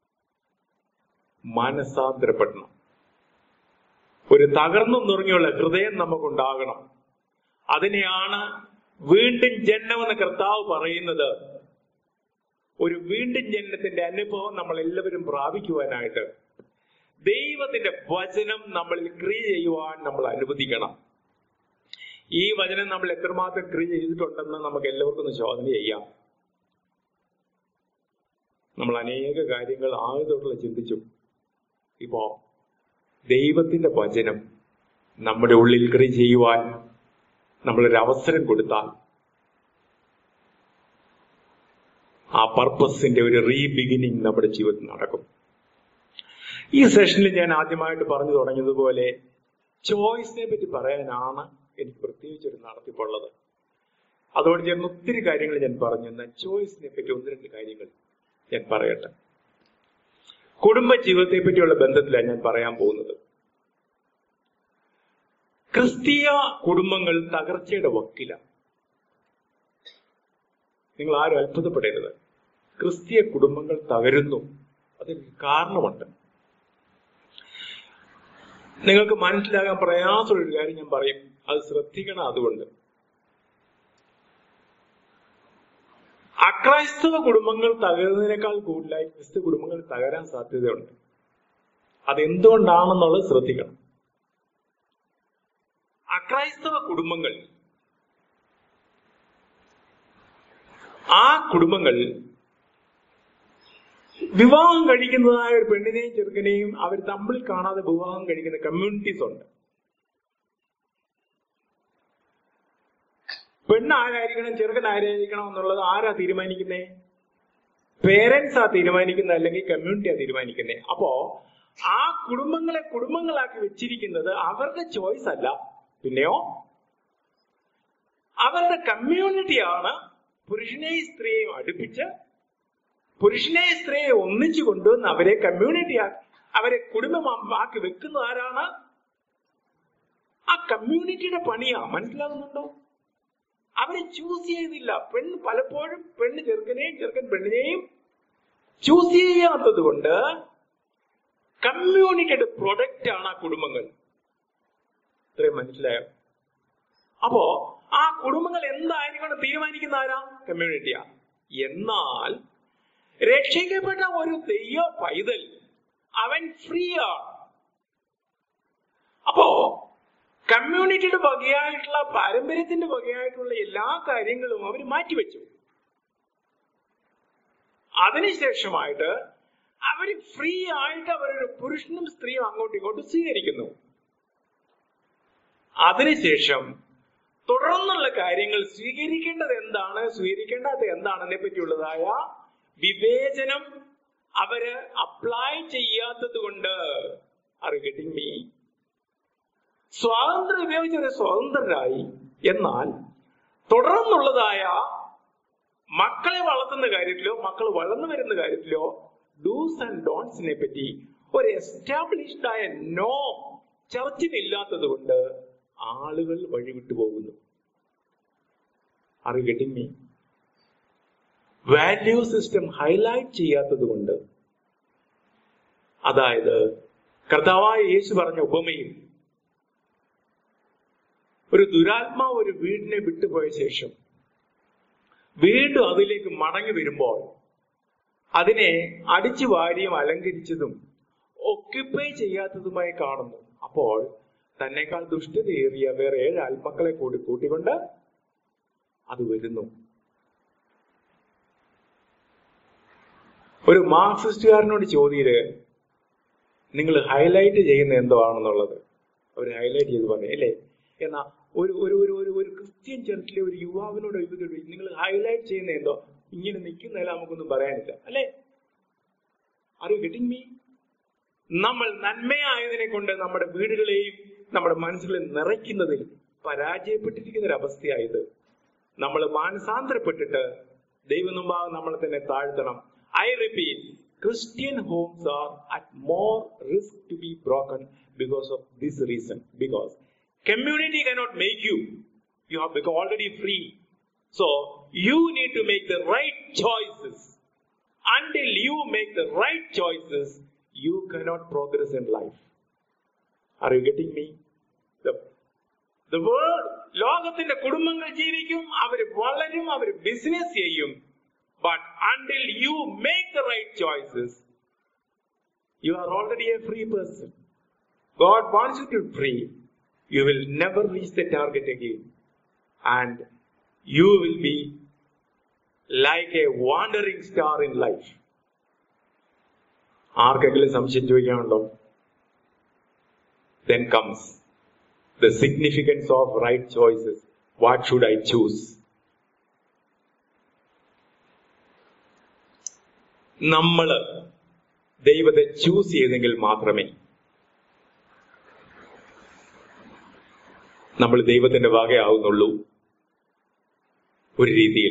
മനസാന്തരപ്പെടണം ഒരു തകർന്നു നുറങ്ങിയുള്ള ഹൃദയം നമുക്കുണ്ടാകണം അതിനെയാണ് വീണ്ടും ജന്മമെന്ന് കർത്താവ് പറയുന്നത് ഒരു വീണ്ടും ജന്മത്തിന്റെ അനുഭവം നമ്മൾ എല്ലാവരും പ്രാപിക്കുവാനായിട്ട് ദൈവത്തിന്റെ വചനം നമ്മളിൽ ക്രിയ ചെയ്യുവാൻ നമ്മൾ അനുവദിക്കണം ഈ വചനം നമ്മൾ എത്രമാത്രം ക്രിയ ചെയ്തിട്ടുണ്ടെന്ന് നമുക്ക് എല്ലാവർക്കും ഒന്ന് ശോധന ചെയ്യാം നമ്മൾ അനേക കാര്യങ്ങൾ ആയതോടുള്ള ചിന്തിച്ചു ഇപ്പോ ദൈവത്തിന്റെ വചനം നമ്മുടെ ഉള്ളിൽ ക്രിയ ചെയ്യുവാൻ നമ്മളൊരു അവസരം കൊടുത്താൽ ആ പർപ്പസിന്റെ ഒരു റീബിഗിനിങ് നമ്മുടെ ജീവിതത്തിൽ നടക്കും ഈ സെഷനിൽ ഞാൻ ആദ്യമായിട്ട് പറഞ്ഞു തുടങ്ങിയതുപോലെ ചോയ്സിനെ പറ്റി പറയാനാണ് എനിക്ക് പ്രത്യേകിച്ചൊരു നടത്തിപ്പുള്ളത് അതോട് ചേർന്ന് ഒത്തിരി കാര്യങ്ങൾ ഞാൻ പറഞ്ഞു എന്നാൽ ചോയ്സിനെ പറ്റി ഒന്ന് രണ്ട് കാര്യങ്ങൾ ഞാൻ പറയട്ടെ കുടുംബ ജീവിതത്തെ പറ്റിയുള്ള ബന്ധത്തിലാണ് ഞാൻ പറയാൻ പോകുന്നത് ക്രിസ്തീയ കുടുംബങ്ങൾ തകർച്ചയുടെ വക്കില നിങ്ങൾ ആരും അത്ഭുതപ്പെടരുത് ക്രിസ്തീയ കുടുംബങ്ങൾ തകരുന്നു അതിന് കാരണമുണ്ട് നിങ്ങൾക്ക് മനസ്സിലാകാൻ പ്രയാസമുള്ള ഒരു കാര്യം ഞാൻ പറയും അത് ശ്രദ്ധിക്കണം അതുകൊണ്ട് അക്രൈസ്തവ കുടുംബങ്ങൾ തകരുന്നതിനേക്കാൾ കൂടുതലായി ക്രിസ്തു കുടുംബങ്ങൾ തകരാൻ സാധ്യതയുണ്ട് അതെന്തുകൊണ്ടാണെന്നുള്ളത് ശ്രദ്ധിക്കണം അക്രൈസ്തവ കുടുംബങ്ങൾ ആ കുടുംബങ്ങൾ വിവാഹം കഴിക്കുന്നതായ ഒരു പെണ്ണിനെയും ചെറുക്കനെയും അവർ തമ്മിൽ കാണാതെ വിവാഹം കഴിക്കുന്ന കമ്മ്യൂണിറ്റീസ് ഉണ്ട് പെണ്ണ് ആരായിരിക്കണം ചെറുക്കൻ ആരായിരിക്കണം എന്നുള്ളത് ആരാ തീരുമാനിക്കുന്നേ പേരൻസ് ആ തീരുമാനിക്കുന്നത് അല്ലെങ്കിൽ കമ്മ്യൂണിറ്റിയാ തീരുമാനിക്കുന്നേ അപ്പോ ആ കുടുംബങ്ങളെ കുടുംബങ്ങളാക്കി വെച്ചിരിക്കുന്നത് അവരുടെ ചോയ്സ് അല്ല പിന്നെയോ അവരുടെ കമ്മ്യൂണിറ്റിയാണ് പുരുഷനെയും സ്ത്രീയെയും അടുപ്പിച്ച് പുരുഷനെ സ്ത്രീയെ ഒന്നിച്ചു കൊണ്ടുവന്ന് അവരെ കമ്മ്യൂണിറ്റി അവരെ കുടുംബമാക്കി വെക്കുന്നത് ആരാണ് ആ കമ്മ്യൂണിറ്റിയുടെ പണിയാ മനസ്സിലാകുന്നുണ്ടോ അവരെ ചൂസ് ചെയ്തില്ല പെണ്ണ് പലപ്പോഴും പെണ്ണ് ചെറുക്കനെയും ചെറുക്കൻ പെണ്ണിനെയും ചൂസ് ചെയ്യാത്തത് കൊണ്ട് കമ്മ്യൂണിറ്റിയുടെ പ്രൊഡക്റ്റ് ആണ് ആ കുടുംബങ്ങൾ ഇത്രയും മനസ്സിലായോ അപ്പോ ആ കുടുംബങ്ങൾ എന്തായിരിക്കണം തീരുമാനിക്കുന്ന ആരാ കമ്മ്യൂണിറ്റിയാ എന്നാൽ രക്ഷിക്കപ്പെട്ട ഒരു ദൈവ പൈതൽ അവൻ ഫ്രീ ആണ് അപ്പോ കമ്മ്യൂണിറ്റിയുടെ വകയായിട്ടുള്ള പാരമ്പര്യത്തിന്റെ വകയായിട്ടുള്ള എല്ലാ കാര്യങ്ങളും അവർ മാറ്റിവെച്ചു അതിനുശേഷമായിട്ട് അവർ ഫ്രീ ആയിട്ട് അവരൊരു പുരുഷനും സ്ത്രീയും അങ്ങോട്ടും ഇങ്ങോട്ടും സ്വീകരിക്കുന്നു അതിനുശേഷം തുടർന്നുള്ള കാര്യങ്ങൾ സ്വീകരിക്കേണ്ടത് എന്താണ് സ്വീകരിക്കേണ്ടത് എന്താണെന്നെ പറ്റിയുള്ളതായ വിവേചനം അവര് അപ്ലൈ ചെയ്യാത്തത് കൊണ്ട് ആർ ഗെറ്റിംഗ് മീ സ്വാതന്ത്ര്യം ഉപയോഗിച്ചവരെ സ്വതന്ത്രരായി എന്നാൽ തുടർന്നുള്ളതായ മക്കളെ വളർത്തുന്ന കാര്യത്തിലോ മക്കൾ വളർന്നു വരുന്ന കാര്യത്തിലോ ഡൂസ് ആൻഡ് ഡോൺസിനെ പറ്റി ഒരു എസ്റ്റാബ്ലിഷ്ഡ് ആയ നോ ചർച്ചിനില്ലാത്തത് കൊണ്ട് ആളുകൾ വഴിവിട്ടു പോകുന്നു are you getting me value system highlight ചെയ്യാത്തത് കൊണ്ട് അതായത് കർത്താവായ യേശു പറഞ്ഞ ഉപമയിൽ ഒരു ദുരാത്മാവ് ഒരു വീടിനെ വിട്ടുപോയ ശേഷം വീണ്ടും അതിലേക്ക് മടങ്ങി വരുമ്പോൾ അതിനെ അടിച്ചു വാരിയും അലങ്കരിച്ചതും ഒക്യുപ്പൈ ചെയ്യാത്തതുമായി കാണുന്നു അപ്പോൾ തന്നെക്കാൾ ദുഷ്ടതയേറിയ വേറെ ഏഴ് ആത്മക്കളെ കൂടി കൂട്ടിക്കൊണ്ട് അത് വരുന്നു ഒരു മാർക്സിസ്റ്റുകാരനോട് ചോദ്യര് നിങ്ങൾ ഹൈലൈറ്റ് ചെയ്യുന്ന എന്തോ ആണെന്നുള്ളത് അവർ ഹൈലൈറ്റ് ചെയ്ത് പറഞ്ഞു അല്ലേ എന്നാ ഒരു ഒരു ഒരു ഒരു ഒരു ക്രിസ്ത്യൻ ചർച്ചിലെ ഒരു യുവാവിനോട് ചോദിച്ചിട്ട് നിങ്ങൾ ഹൈലൈറ്റ് ചെയ്യുന്ന എന്തോ ഇങ്ങനെ നിൽക്കുന്നതിൽ നമുക്കൊന്നും പറയാനില്ല അല്ലേ ആർ യു ഗെറ്റിംഗ് മീ നമ്മൾ നന്മയായതിനെ കൊണ്ട് നമ്മുടെ വീടുകളെയും നമ്മുടെ മനസ്സുകളെ നിറയ്ക്കുന്നതിൽ പരാജയപ്പെട്ടിരിക്കുന്ന ഒരു അവസ്ഥയായത് നമ്മൾ മാനസാന്തരപ്പെട്ടിട്ട് ദൈവം മുമ്പാകെ നമ്മളെ തന്നെ താഴ്ത്തണം I repeat Christian homes are at more risk to be broken because of this reason because community cannot make you you have become already free so you need to make the right choices until you make the right choices, you cannot progress in life. Are you getting me? The, the world, ലോകത്തിന്റെ കുടുംബങ്ങൾ ജീവിക്കും അവർ വളരും അവർ business ചെയ്യും but until you make the right choices you are already a free person God wants you to free you will never reach the target again and you will be like a wandering star in life. ആർക്കെങ്കിലും സംശയം ചോദിക്കാനുണ്ടോ then comes the significance of right choices what should i choose നമ്മൾ ദൈവത്തെ choose ചെയ്തെങ്കിൽ മാത്രമേ നമ്മൾ ദൈവത്തിന്റെ വകയാവുന്നുള്ളൂ ഒരു രീതിയിൽ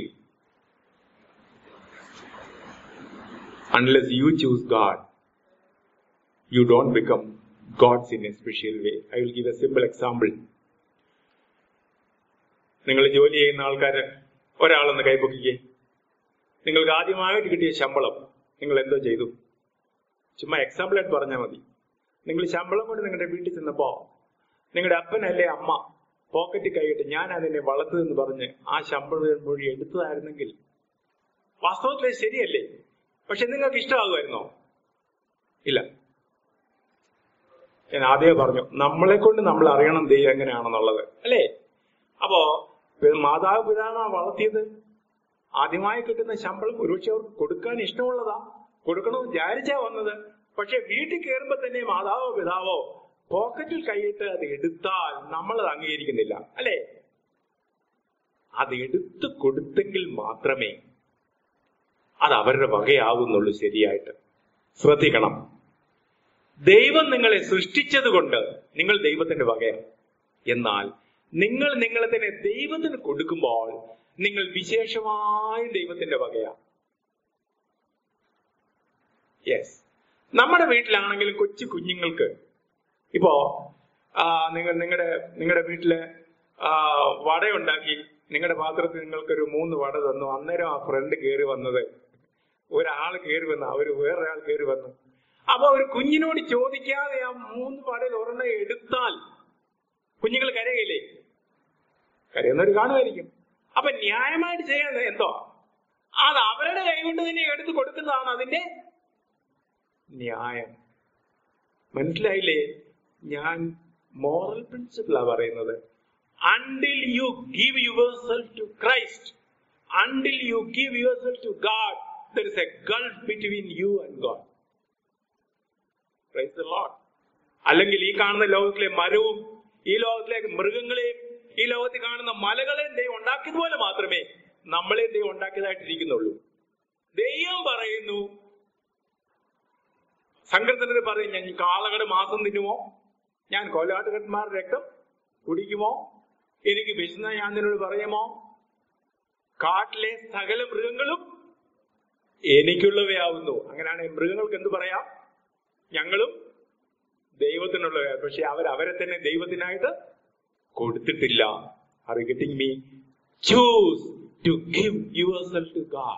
unless you choose God, you don't become God's in a special way. I will give a simple example. നിങ്ങൾ ജോലി ചെയ്യുന്ന ആൾക്കാര് ഒരാളൊന്ന് കൈപ്പൊക്കിക്കേ നിങ്ങൾക്ക് ആദ്യമായിട്ട് കിട്ടിയ ശമ്പളം നിങ്ങൾ എന്തോ ചെയ്തു ചുമ്മാ എക്സാമ്പിൾ ആയിട്ട് പറഞ്ഞാൽ മതി നിങ്ങൾ ശമ്പളം കൊണ്ട് നിങ്ങളുടെ വീട്ടിൽ ചെന്നപ്പോ നിങ്ങളുടെ അപ്പനല്ലേ അമ്മ പോക്കറ്റ് കൈയിട്ട് ഞാൻ അതിനെ വളർത്തതെന്ന് പറഞ്ഞ് ആ ശമ്പളം മൊഴി എടുത്തതായിരുന്നെങ്കിൽ വാസ്തവത്തിൽ അത് ശരിയല്ലേ പക്ഷെ നിങ്ങൾക്ക് ഇഷ്ടമാകുമായിരുന്നോ ഇല്ല ഞാൻ ആദ്യമേ പറഞ്ഞു നമ്മളെ കൊണ്ട് നമ്മൾ അറിയണം ദൈവം എങ്ങനെയാണെന്നുള്ളത് അല്ലേ അപ്പോ പി- മാതാവ് പിതാവാ വളർത്തിയത് ആദ്യമായി കിട്ടുന്ന ശമ്പളം ഒരുപക്ഷെ അവർക്ക് കൊടുക്കാൻ ഇഷ്ടമുള്ളതാ കൊടുക്കണമെന്ന് വിചാരിച്ചാ വന്നത് പക്ഷെ വീട്ടിൽ കയറുമ്പോ തന്നെ മാതാവോ പിതാവോ പോക്കറ്റിൽ കൈയിട്ട് അത് എടുത്താൽ നമ്മൾ അത് അംഗീകരിക്കുന്നില്ല അല്ലേ അത് എടുത്തു കൊടുത്തെങ്കിൽ മാത്രമേ അത് അവരുടെ വകയാകുന്നുള്ളൂ ശരിയായിട്ട് ശ്രദ്ധിക്കണം ദൈവം നിങ്ങളെ സൃഷ്ടിച്ചത് കൊണ്ട് നിങ്ങൾ ദൈവത്തിന്റെ വകയാണ് എന്നാൽ നിങ്ങൾ നിങ്ങളെ തന്നെ ദൈവത്തിന് കൊടുക്കുമ്പോൾ നിങ്ങൾ വിശേഷമായും ദൈവത്തിന്റെ വകയാണ് യെസ് നമ്മുടെ വീട്ടിലാണെങ്കിലും കൊച്ചു കുഞ്ഞുങ്ങൾക്ക് ഇപ്പോ ആ, നിങ്ങൾ നിങ്ങളുടെ നിങ്ങളുടെ വീട്ടില് ആ, വട ഉണ്ടാക്കി നിങ്ങളുടെ പാത്രത്തിൽ നിങ്ങൾക്കൊരു മൂന്ന് വട തന്നു അന്നേരം ആ ഫ്രണ്ട് കയറി വന്നത് ഒരാൾ കയറി വന്നു അവര് വേറൊരാൾ കയറി വന്നു അപ്പൊ ഒരു കുഞ്ഞിനോട് ചോദിക്കാതെ ആ മൂന്ന് വടയിൽ ഒരെണ്ണം എടുത്താൽ കുഞ്ഞുങ്ങൾ കരയില്ലേ കരയുന്നവർ കാണുമായിരിക്കും അപ്പൊ ന്യായമായിട്ട് ചെയ്യുന്നത് എന്തോ അത് അവരുടെ കൈകൊണ്ട് തന്നെ എടുത്തു കൊടുക്കുന്നതാണ് അതിന്റെ ന്യായം മനസ്സിലായില്ലേ ഞാൻ മോറൽ പ്രിൻസിപ്പിളാ പറയുന്നത് until you give yourself to Christ until you give yourself to God there is a gulf between you and God praise the Lord അല്ലെങ്കിൽ ഈ കാണുന്ന ലോകത്തിലെ മരവും ഈ ലോകത്തിലെ മൃഗങ്ങളെയും ഈ ലോകത്തിൽ കാണുന്ന മലകളെയും ദൈവം ഉണ്ടാക്കിയതുപോലെ മാത്രമേ നമ്മളെ ദൈവം ഉണ്ടാക്കിയതായിട്ടിരിക്കുന്നുള്ളൂ ദൈവം പറയുന്നു സങ്കീർത്തനത്തിൽ പറയും ഞാൻ കാളകളുടെ മാസം തിന്നുമോ ഞാൻ കോലാട്ടുകന്മാരുടെ രക്തം കുടിക്കുമോ എനിക്ക് വിശന്ന ഞാൻ നിന്നോട് പറയുമോ കാട്ടിലെ സകല മൃഗങ്ങളും എനിക്കുള്ളവയാവുന്നു അങ്ങനെയാണ് മൃഗങ്ങൾക്ക് എന്ത് പറയാം ഞങ്ങളും ദൈവത്തിനുള്ളവയാണ് പക്ഷെ അവർ അവരെ തന്നെ ദൈവത്തിനായിട്ട് കൊടുത്തിട്ടില്ല are getting me choose to give yourself to God.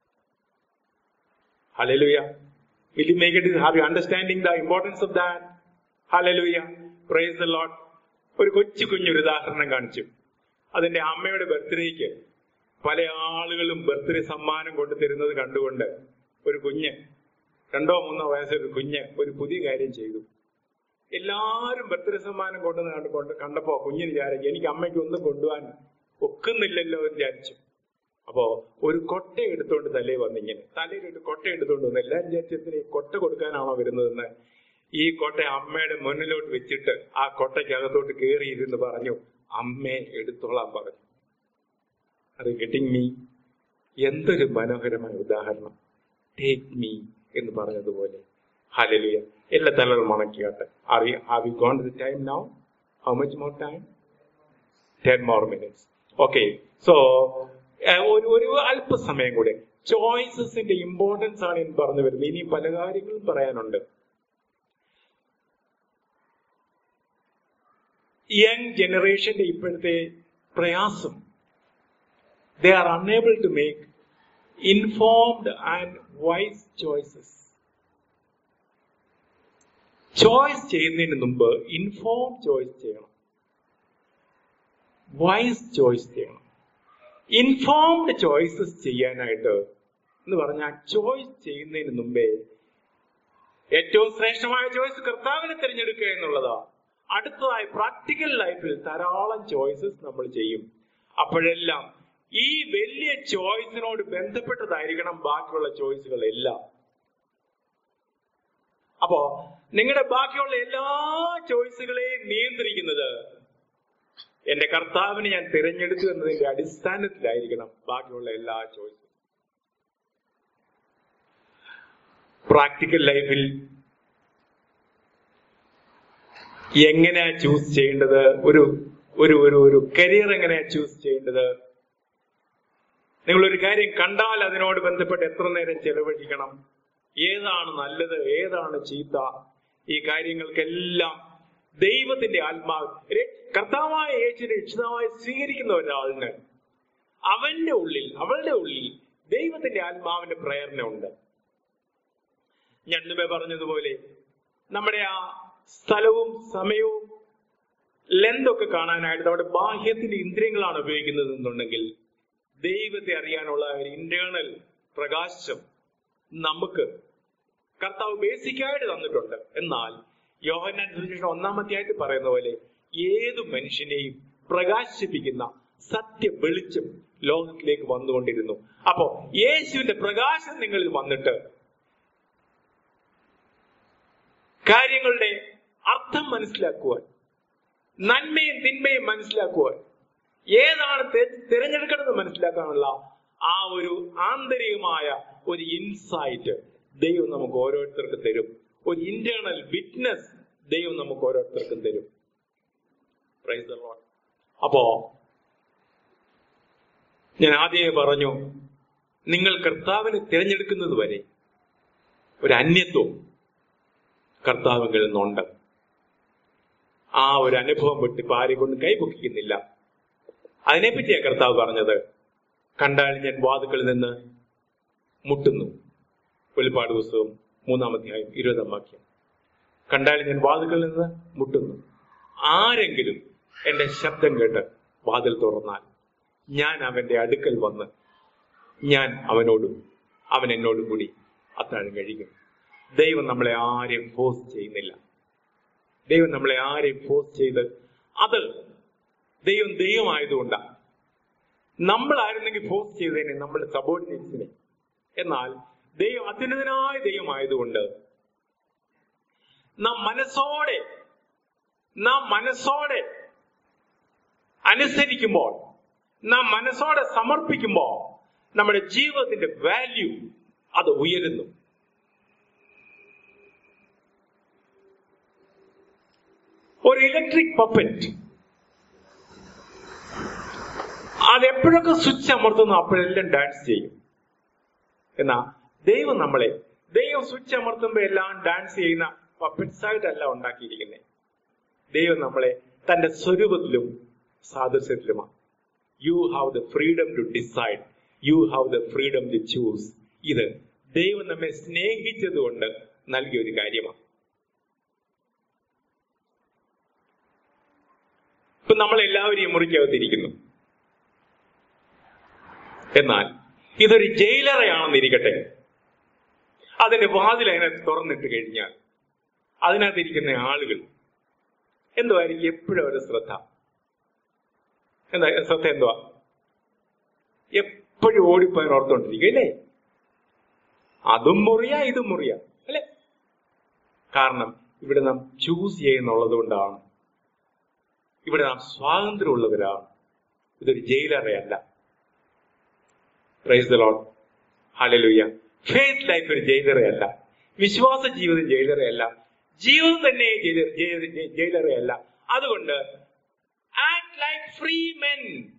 Hallelujah. Will you make it? Are you understanding the importance of that? Hallelujah. Praise the Lord. ഒരു കൊച്ചു കുഞ്ഞൊരു ഉദാഹരണം കാണിച്ചു അതിന്റെ അമ്മയുടെ ബർത്ത്ഡേക്ക് പല ആളുകളും ബർത്ത്ഡേ സമ്മാനം കൊണ്ടു തരുന്നത് കണ്ടുകൊണ്ട് ഒരു കുഞ്ഞ് രണ്ടോ മൂന്നോ വയസ്സൊരു കുഞ്ഞ് ഒരു പുതിയ കാര്യം ചെയ്തു എല്ലാരും ബർത്ത്ഡേ സമ്മാനം കൊണ്ടുവന്ന് കണ്ട് കൊണ്ട് കണ്ടപ്പോ കുഞ്ഞിന് വിചാരിച്ചു എനിക്ക് അമ്മയ്ക്ക് ഒന്നും കൊണ്ടുപോകാൻ ഒക്കുന്നില്ലല്ലോ എന്ന് വിചാരിച്ചു അപ്പോ ഒരു കൊട്ട എടുത്തോണ്ട് തലേ വന്നിങ്ങനെ തലയിലിട്ട് കൊട്ട എടുത്തോണ്ട് വന്ന് എല്ലാരും വിചാരിച്ചതിന് ഈ കൊട്ട കൊടുക്കാനാണോ വരുന്നതെന്ന് ഈ കൊട്ട അമ്മയുടെ മുന്നിലോട്ട് വെച്ചിട്ട് ആ കൊട്ടയ്ക്കകത്തോട്ട് കയറിയിരുന്ന് പറഞ്ഞു അമ്മേ എടുത്തോളാൻ പറഞ്ഞു അത് ഗെറ്റിംഗ് മീ എന്തൊരു മനോഹരമായ ഉദാഹരണം ടേക്ക് മീ എന്ന് പറഞ്ഞതുപോലെ ഹലലിയ എല്ലാ തലകളും മണക്കിയാട്ടെ അറിയ have you gone the time now how much more time ten more minutes okay so ഒരു ഒരു അല്പസമയം കൂടെ ചോയ്സസിന്റെ ഇമ്പോർട്ടൻസ് ആണ് ഞാൻ പറഞ്ഞു വരുന്നത് ഇനി പല കാര്യങ്ങളും പറയാനുണ്ട് യങ് ജനറേഷന്റെ ഇപ്പോഴത്തെ പ്രയാസം they are unable to make informed and wise choices choice ചെയ്യുന്നതിന് മുമ്പ് ഇൻഫോം ചോയ്സ് ചെയ്യണം വൈസ് ചോയ്സ് ചെയ്യണം ഇൻഫോംഡ് ചോയ്സസ് ചെയ്യാനായിട്ട് എന്ന് പറഞ്ഞാൽ ചോയ്സ് ചെയ്യുന്നതിന് മുമ്പേ ഏറ്റവും ശ്രേഷ്ഠമായ ചോയ്സ് കർത്താവിനെ തിരഞ്ഞെടുക്കുക എന്നുള്ളതാ അടുത്തതായി പ്രാക്ടിക്കൽ ലൈഫിൽ ധാരാളം ചോയ്സസ് നമ്മൾ ചെയ്യും അപ്പോഴെല്ലാം ഈ വലിയ ചോയ്സിനോട് ബന്ധപ്പെട്ടതായിരിക്കണം ബാക്കിയുള്ള ചോയ്സുകൾ എല്ലാം അപ്പോ നിങ്ങളുടെ ബാക്കിയുള്ള എല്ലാ ചോയ്സുകളെയും നിയന്ത്രിക്കുന്നത് എന്റെ കർത്താവിനെ ഞാൻ തിരഞ്ഞെടുത്തു എന്നതിന്റെ അടിസ്ഥാനത്തിലായിരിക്കണം ബാക്കിയുള്ള എല്ലാ ചോയ്സും പ്രാക്ടിക്കൽ ലൈഫിൽ എങ്ങനെയാ ചൂസ് ചെയ്യേണ്ടത് ഒരു ഒരു ഒരു ഒരു കരിയർ എങ്ങനെയാ ചൂസ് ചെയ്യേണ്ടത് നിങ്ങൾ ഒരു കാര്യം കണ്ടാൽ അതിനോട് ബന്ധപ്പെട്ട് എത്ര നേരം ചെലവഴിക്കണം ഏതാണ് നല്ലത് ഏതാണ് ചീത്ത ഈ കാര്യങ്ങൾക്കെല്ലാം ദൈവത്തിന്റെ ആത്മാവ് രെ- കർത്താവായ യേശുവിനെ രക്ഷിതാവായി സ്വീകരിക്കുന്ന ഒരാളിന് അവന്റെ ഉള്ളിൽ അവളുടെ ഉള്ളിൽ ദൈവത്തിന്റെ ആത്മാവിന്റെ പ്രേരണ ഉണ്ട് ഞാൻ മുമ്പേ പറഞ്ഞതുപോലെ നമ്മുടെ ആ സ്ഥലവും സമയവും ലെന്തൊക്കെ കാണാനായിട്ട് നമ്മുടെ ബാഹ്യത്തിന്റെ ഇന്ദ്രിയങ്ങളാണ് ഉപയോഗിക്കുന്നത് എന്നുണ്ടെങ്കിൽ ദൈവത്തെ അറിയാനുള്ള ഒരു ഇന്റേണൽ പ്രകാശം നമുക്ക് കർത്താവ് ബേസിക്കായിട്ട് തന്നിട്ടുണ്ട് എന്നാൽ യോഹന്നാൻ സുവിശേഷം ഒന്നാമത്തെയായിട്ട് പറയുന്ന പോലെ ഏതു മനുഷ്യനെയും പ്രകാശിപ്പിക്കുന്ന സത്യ വെളിച്ചം ലോകത്തിലേക്ക് വന്നുകൊണ്ടിരുന്നു അപ്പോ യേശുവിന്റെ പ്രകാശം നിങ്ങളിൽ വന്നിട്ട് കാര്യങ്ങളുടെ അർത്ഥം മനസ്സിലാക്കുവാൻ നന്മയും തിന്മയും മനസ്സിലാക്കുവാൻ ഏതാണ് തെ- തിരഞ്ഞെടുക്കണമെന്ന് മനസ്സിലാക്കാനുള്ള ആ ഒരു ആന്തരികമായ ഒരു ഇൻസൈറ്റ് ദൈവം നമുക്ക് ഓരോരുത്തർക്കും തരും ഒരു ഇന്റേണൽ വിറ്റ്നസ് ദൈവം നമുക്ക് ഓരോരുത്തർക്കും തരും Praise the Lord. അപ്പോ ഞാൻ ആദ്യമേ പറഞ്ഞു നിങ്ങൾ കർത്താവിനെ തിരഞ്ഞെടുക്കുന്നത് വരെ ഒരു അന്യത്വം കർത്താവിൽ നിന്നുണ്ട് ആ ഒരു അനുഭവം വിട്ട് ഇപ്പൊ ആരെ കൊണ്ട് കൈപൊക്കിക്കുന്നില്ല അതിനെപ്പറ്റിയാ കർത്താവ് പറഞ്ഞത് കണ്ടാൽ ഞാൻ വാതുക്കളിൽ നിന്ന് മുട്ടുന്നു വെളിപ്പാട് പുസ്തകം മൂന്നാം അധ്യായം ഇരുപതാം വാക്യം കണ്ടാൽ ഞാൻ വാതുക്കളിൽ നിന്ന് മുട്ടുന്നു ആരെങ്കിലും എന്റെ ശബ്ദം കേട്ട് വാതിൽ തുറന്നാൽ ഞാൻ അവന്റെ അടുക്കൽ വന്ന് ഞാൻ അവനോടും അവൻ എന്നോടും കൂടി അത്താഴം കഴിക്കും ദൈവം നമ്മളെ ആരെയും ഫോഴ്സ് ചെയ്യുന്നില്ല ദൈവം നമ്മളെ ആരെയും ഫോഴ്സ് ചെയ്ത് അത് ദൈവം ദൈവമായതുകൊണ്ടാണ് നമ്മളായിരുന്നെങ്കിൽ ഫോഴ്സ് ചെയ്തതിനെ നമ്മുടെ സബോർഡിനേറ്റ്സിനെ എന്നാൽ ദൈവം അത്യുന്നതനായ ദൈവമായതുകൊണ്ട് നാം മനസ്സോടെ നാം മനസ്സോടെ അനുസരിക്കുമ്പോൾ നാം മനസ്സോടെ സമർപ്പിക്കുമ്പോൾ നമ്മുടെ ജീവിതത്തിന്റെ വാല്യൂ അത് ഉയരുന്നു ഒരു ഇലക്ട്രിക് പപ്പറ്റ് അത് എപ്പോഴൊക്കെ സ്വിച്ച് അമർത്തുന്നു അപ്പോഴെല്ലാം ഡാൻസ് ചെയ്യും എന്നാ ദൈവം നമ്മളെ ദൈവം സ്വിച്ച് അമർത്തുമ്പോ എല്ലാം ഡാൻസ് ചെയ്യുന്ന പപ്പറ്റ്സ് ആയിട്ടല്ല ഉണ്ടാക്കിയിരിക്കുന്നത് ദൈവം നമ്മളെ തന്റെ സ്വരൂപത്തിലും സാദൃശ്യത്തിലുമാണ് you have the freedom to decide you have the freedom to choose ഇത് ദൈവം നമ്മെ സ്നേഹിച്ചതുകൊണ്ട് നൽകിയ ഒരു കാര്യമാണ് ഇപ്പൊ നമ്മൾ എല്ലാവരും ഈ മുറിക്കകത്തിരിക്കുന്നു എന്നാൽ ഇതൊരു ജയിലറയാണെന്നിരിക്കട്ടെ അതിന്റെ വാതിൽ അങ്ങനെ തുറന്നിട്ട് കഴിഞ്ഞാൽ അതിനകത്തിരിക്കുന്ന ആളുകൾ എന്തുവായിരിക്കും എപ്പോഴും അവരുടെ ശ്രദ്ധ എന്താ ശ്രദ്ധ എന്തുവാ എപ്പോഴും ഓടിപ്പോയാൻ ഓർത്തോണ്ടിരിക്കും അല്ലേ അതും മുറിയ ഇതും മുറിയ അല്ലേ കാരണം ഇവിടെ നാം ചൂസ് ചെയ്യുന്നുള്ളത് കൊണ്ടാണ് ഇവിടെ നാം സ്വാതന്ത്ര്യമുള്ളവരാണ് ഇതൊരു ജയിലറയല്ല praise the Lord hallelujah faith life ഒരു ജയിലറയല്ല വിശ്വാസ ജീവിതം ജയിലറയല്ല ജീവിതം തന്നെ ജയിലർ- ജയി- ജയിലറയല്ല അതുകൊണ്ട് act like free men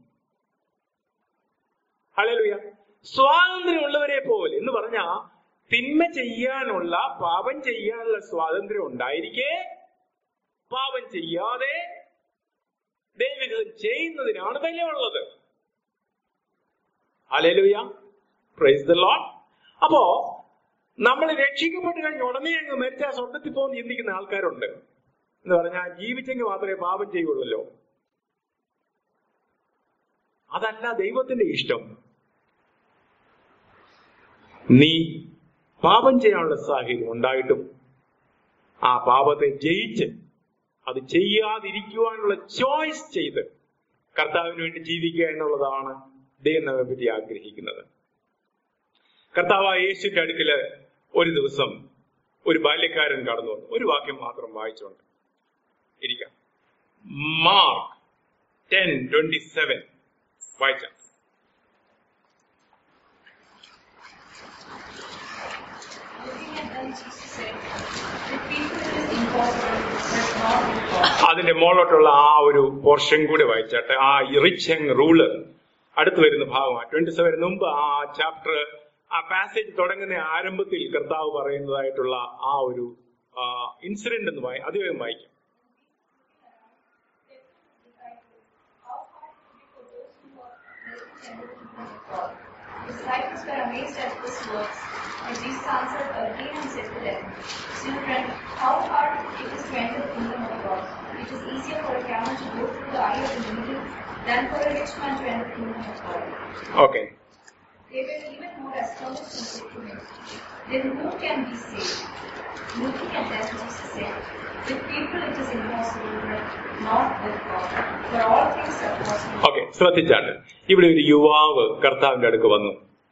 hallelujah സ്വാതന്ത്ര്യമുള്ളവരെ പോലെ എന്ന് പറഞ്ഞാ തിന്മ ചെയ്യാനുള്ള പാപം ചെയ്യാനുള്ള സ്വാതന്ത്ര്യം ഉണ്ടായിരിക്കെ പാപം ചെയ്യാതെ ദൈവഹിതം ചെയ്യുന്നതിനാണ് വിലയുള്ളത് ഹല്ലേലൂയ പ്രൈസ് ദ ലോർഡ് അപ്പോ നമ്മൾ രക്ഷിക്കപ്പെട്ട് കഴിഞ്ഞ് ഉടനെ അങ്ങ് മരിച്ച സ്വർഗത്തിൽ പോകുന്ന ചിന്തിക്കുന്ന ആൾക്കാരുണ്ട് എന്ന് പറഞ്ഞാൽ ജീവിച്ചെങ്കിൽ മാത്രമേ പാപം ചെയ്യുള്ളൂ അതല്ല ദൈവത്തിന്റെ ഇഷ്ടം നീ പാപം ചെയ്യാനുള്ള സാഹചര്യം ഉണ്ടായിട്ടും ആ പാപത്തെ ജയിച്ച് അത് ചെയ്യാതിരിക്കുവാനുള്ള ചോയ്സ് ചെയ്ത് കർത്താവിന് വേണ്ടി ജീവിക്കുക എന്നുള്ളതാണ് ദൈവം നമ്മെ പറ്റി ആഗ്രഹിക്കുന്നത് കർത്താവായ യേശുവിന്റെ അടുക്കല് ഒരു ദിവസം ഒരു ബാല്യക്കാരൻ കടന്നു വന്നു ഒരു വാക്യം മാത്രം വായിച്ചുകൊണ്ട് ഇരിക്കാം മാർക്ക് ടെൻ ട്വന്റി സെവൻ വായിച്ച Looking at them, Jesus said, The people it is impossible, but not with God. അതിന്റെ മുകളിലോട്ടുള്ള ആ ഒരു പോർഷൻ കൂടി വായിച്ചാട്ടെ ആ റിച്ച് യങ് റൂള് അടുത്ത് വരുന്ന ഭാഗമാണ് ട്വന്റി സെവൻ മുമ്പ് ആ ചാപ്റ്റർ ആ പാസേജ് തുടങ്ങുന്ന ആരംഭത്തിൽ കർത്താവ് പറയുന്നതായിട്ടുള്ള ആ ഒരു ഇൻസിഡന്റ് എന്ന് വായി അതിവേഗം വായിക്കാം Disciples were amazed at these words, and Jesus answered again and said to them, Children, how hard it is to enter the kingdom of God. It is easier for a camel to go through the eye of the needle than for a rich man to enter the kingdom of God. Okay They were even more astonished and said to him, Then who can be saved? Looking at them, Jesus said, With people it is impossible, but not with God. For all things are possible. Okay ശ്രദ്ധിച്ചാട്ട് ഇവിടെ ഒരു യുവാവ് കർത്താവിന്റെ അടുക്ക് വന്നു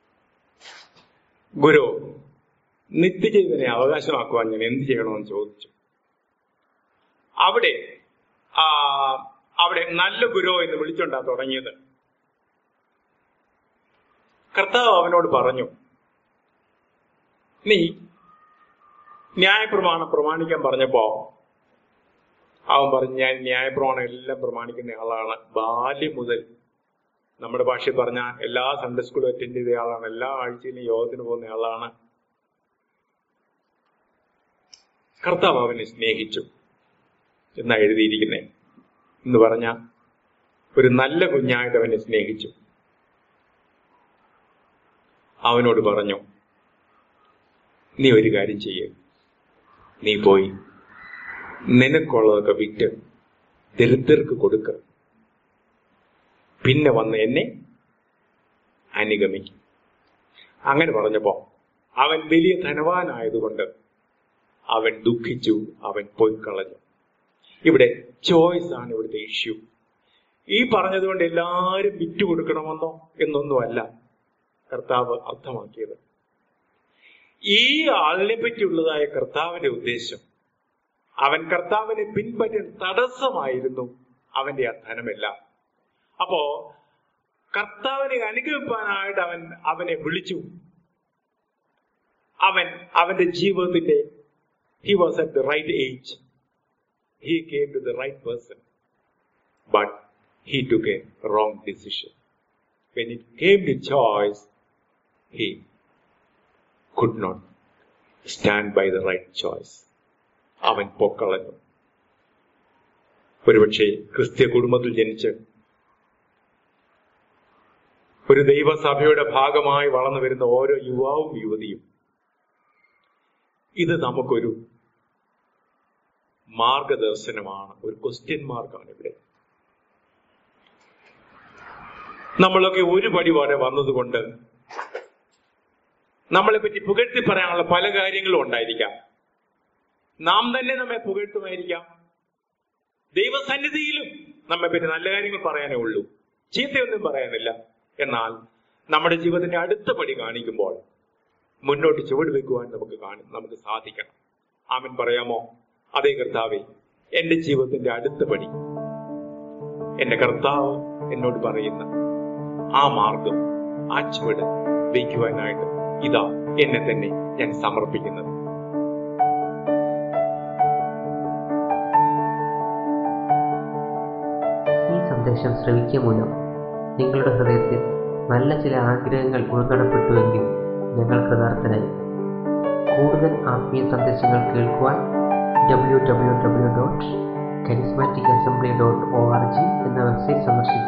ഗുരു നിത്യജീവനെ അവകാശമാക്കുവാൻ ഞാൻ എന്ത് ചെയ്യണമെന്ന് ചോദിച്ചു അവിടെ ആ അവിടെ നല്ല ഗുരു എന്ന് വിളിച്ചോണ്ടാ തുടങ്ങിയത് കർത്താവ് അവനോട് പറഞ്ഞു നീ ന്യായപ്രമാണം പ്രമാണിക്കാൻ പറഞ്ഞപ്പോ അവൻ പറഞ്ഞു ഞാൻ ന്യായപ്രമാണം എല്ലാം പ്രമാണിക്കുന്ന ആളാണ് ബാല്യം മുതൽ നമ്മുടെ ഭാഷയിൽ പറഞ്ഞ എല്ലാ സൺഡേ സ്കൂളും അറ്റൻഡ് ചെയ്ത ആളാണ് എല്ലാ ആഴ്ചയിലും യോഗത്തിന് പോകുന്ന ആളാണ് കർത്താവ് അവനെ സ്നേഹിച്ചു എന്നാ എഴുതിയിരിക്കുന്നേ എന്ന് പറഞ്ഞ ഒരു നല്ല കുഞ്ഞായിട്ട് അവനെ സ്നേഹിച്ചു അവനോട് പറഞ്ഞു നീ ഒരു കാര്യം ചെയ്യ നീ പോയി നിനക്കുള്ളതൊക്കെ വിറ്റ് ദരിദ്രർക്ക് കൊടുക്ക പിന്നെ വന്ന് എന്നെ അനുഗമിക്കും അങ്ങനെ പറഞ്ഞപ്പോ അവൻ വലിയ ധനവാനായതുകൊണ്ട് അവൻ ദുഃഖിച്ചു അവൻ പോയി കളഞ്ഞു ഇവിടെ ചോയ്സ് ആണ് ഇവിടുത്തെ ഇഷ്യൂ ഈ പറഞ്ഞതുകൊണ്ട് എല്ലാവരും വിറ്റ് കൊടുക്കണമെന്നോ എന്നൊന്നുമല്ല കർത്താവ് അർത്ഥമാക്കിയത് ഈ ആളിനെ പറ്റിയുള്ളതായ കർത്താവിന്റെ ഉദ്ദേശം അവൻ കർത്താവിനെ പിൻപറ്റാൻ തടസ്സമായിരുന്നു അവന്റെ ആ ധനമെല്ലാം അപ്പോ കർത്താവിനെ അനുഗമിപ്പാനായിട്ട് അവൻ അവനെ വിളിച്ചു അവൻ അവന്റെ ജീവിതത്തിന്റെ he was at the right age he came to the right person but he took a wrong decision when it came to choice he could not stand by the right choice അവൻ പൊക്കളഞ്ഞു ഒരുപക്ഷെ ക്രിസ്ത്യ കുടുംബത്തിൽ ജനിച്ച് ഒരു ദൈവസഭയുടെ ഭാഗമായി വളർന്നു വരുന്ന ഓരോ യുവാവും യുവതിയും ഇത് നമുക്കൊരു മാർഗദർശനമാണ് ഒരു ക്വസ്റ്റ്യൻ മാർക്കാണ് ഇവിടെ നമ്മളൊക്കെ ഒരു പടി വരെ വന്നതുകൊണ്ട് നമ്മളെ പറ്റി പുകഴ്ത്തി പറയാനുള്ള പല കാര്യങ്ങളും ഉണ്ടായിരിക്കാം നാം തന്നെ നമ്മെ പുകഴ്ത്തുമായിരിക്കാം ദൈവസന്നിധിയിലും നമ്മെ പറ്റി നല്ല കാര്യങ്ങൾ പറയാനേ ഉള്ളൂ ചീത്തയൊന്നും പറയാനില്ല എന്നാൽ നമ്മുടെ ജീവിതത്തിന്റെ അടുത്ത പടി കാണിക്കുമ്പോൾ മുന്നോട്ട് ചുവട് വെക്കുവാൻ നമുക്ക് കാണും നമുക്ക് സാധിക്കണം ആമൻ പറയാമോ അതേ കർത്താവെ എന്റെ ജീവിതത്തിന്റെ അടുത്ത പടി എന്റെ കർത്താവ് എന്നോട് പറയുന്ന ആ മാർഗം ആ ചുവട് വയ്ക്കുവാനായിട്ട് ഇതാ എന്നെ തന്നെ ഞാൻ സമർപ്പിക്കുന്നത് ഈ സന്ദേശം ശ്രവിക്കുക മൂലം നിങ്ങളുടെ ഹൃദയത്തിൽ നല്ല ചില ആഗ്രഹങ്ങൾ ഉൾനടപ്പെട്ടുവെങ്കിൽ ഞങ്ങൾ കൃതാർത്ഥനായി കൂടുതൽ ആത്മീയ സന്ദേശങ്ങൾ കേൾക്കുവാൻ W W W dot charismatic assembly dot O R G എന്ന വെബ്സൈറ്റ് സന്ദർശിക്കുക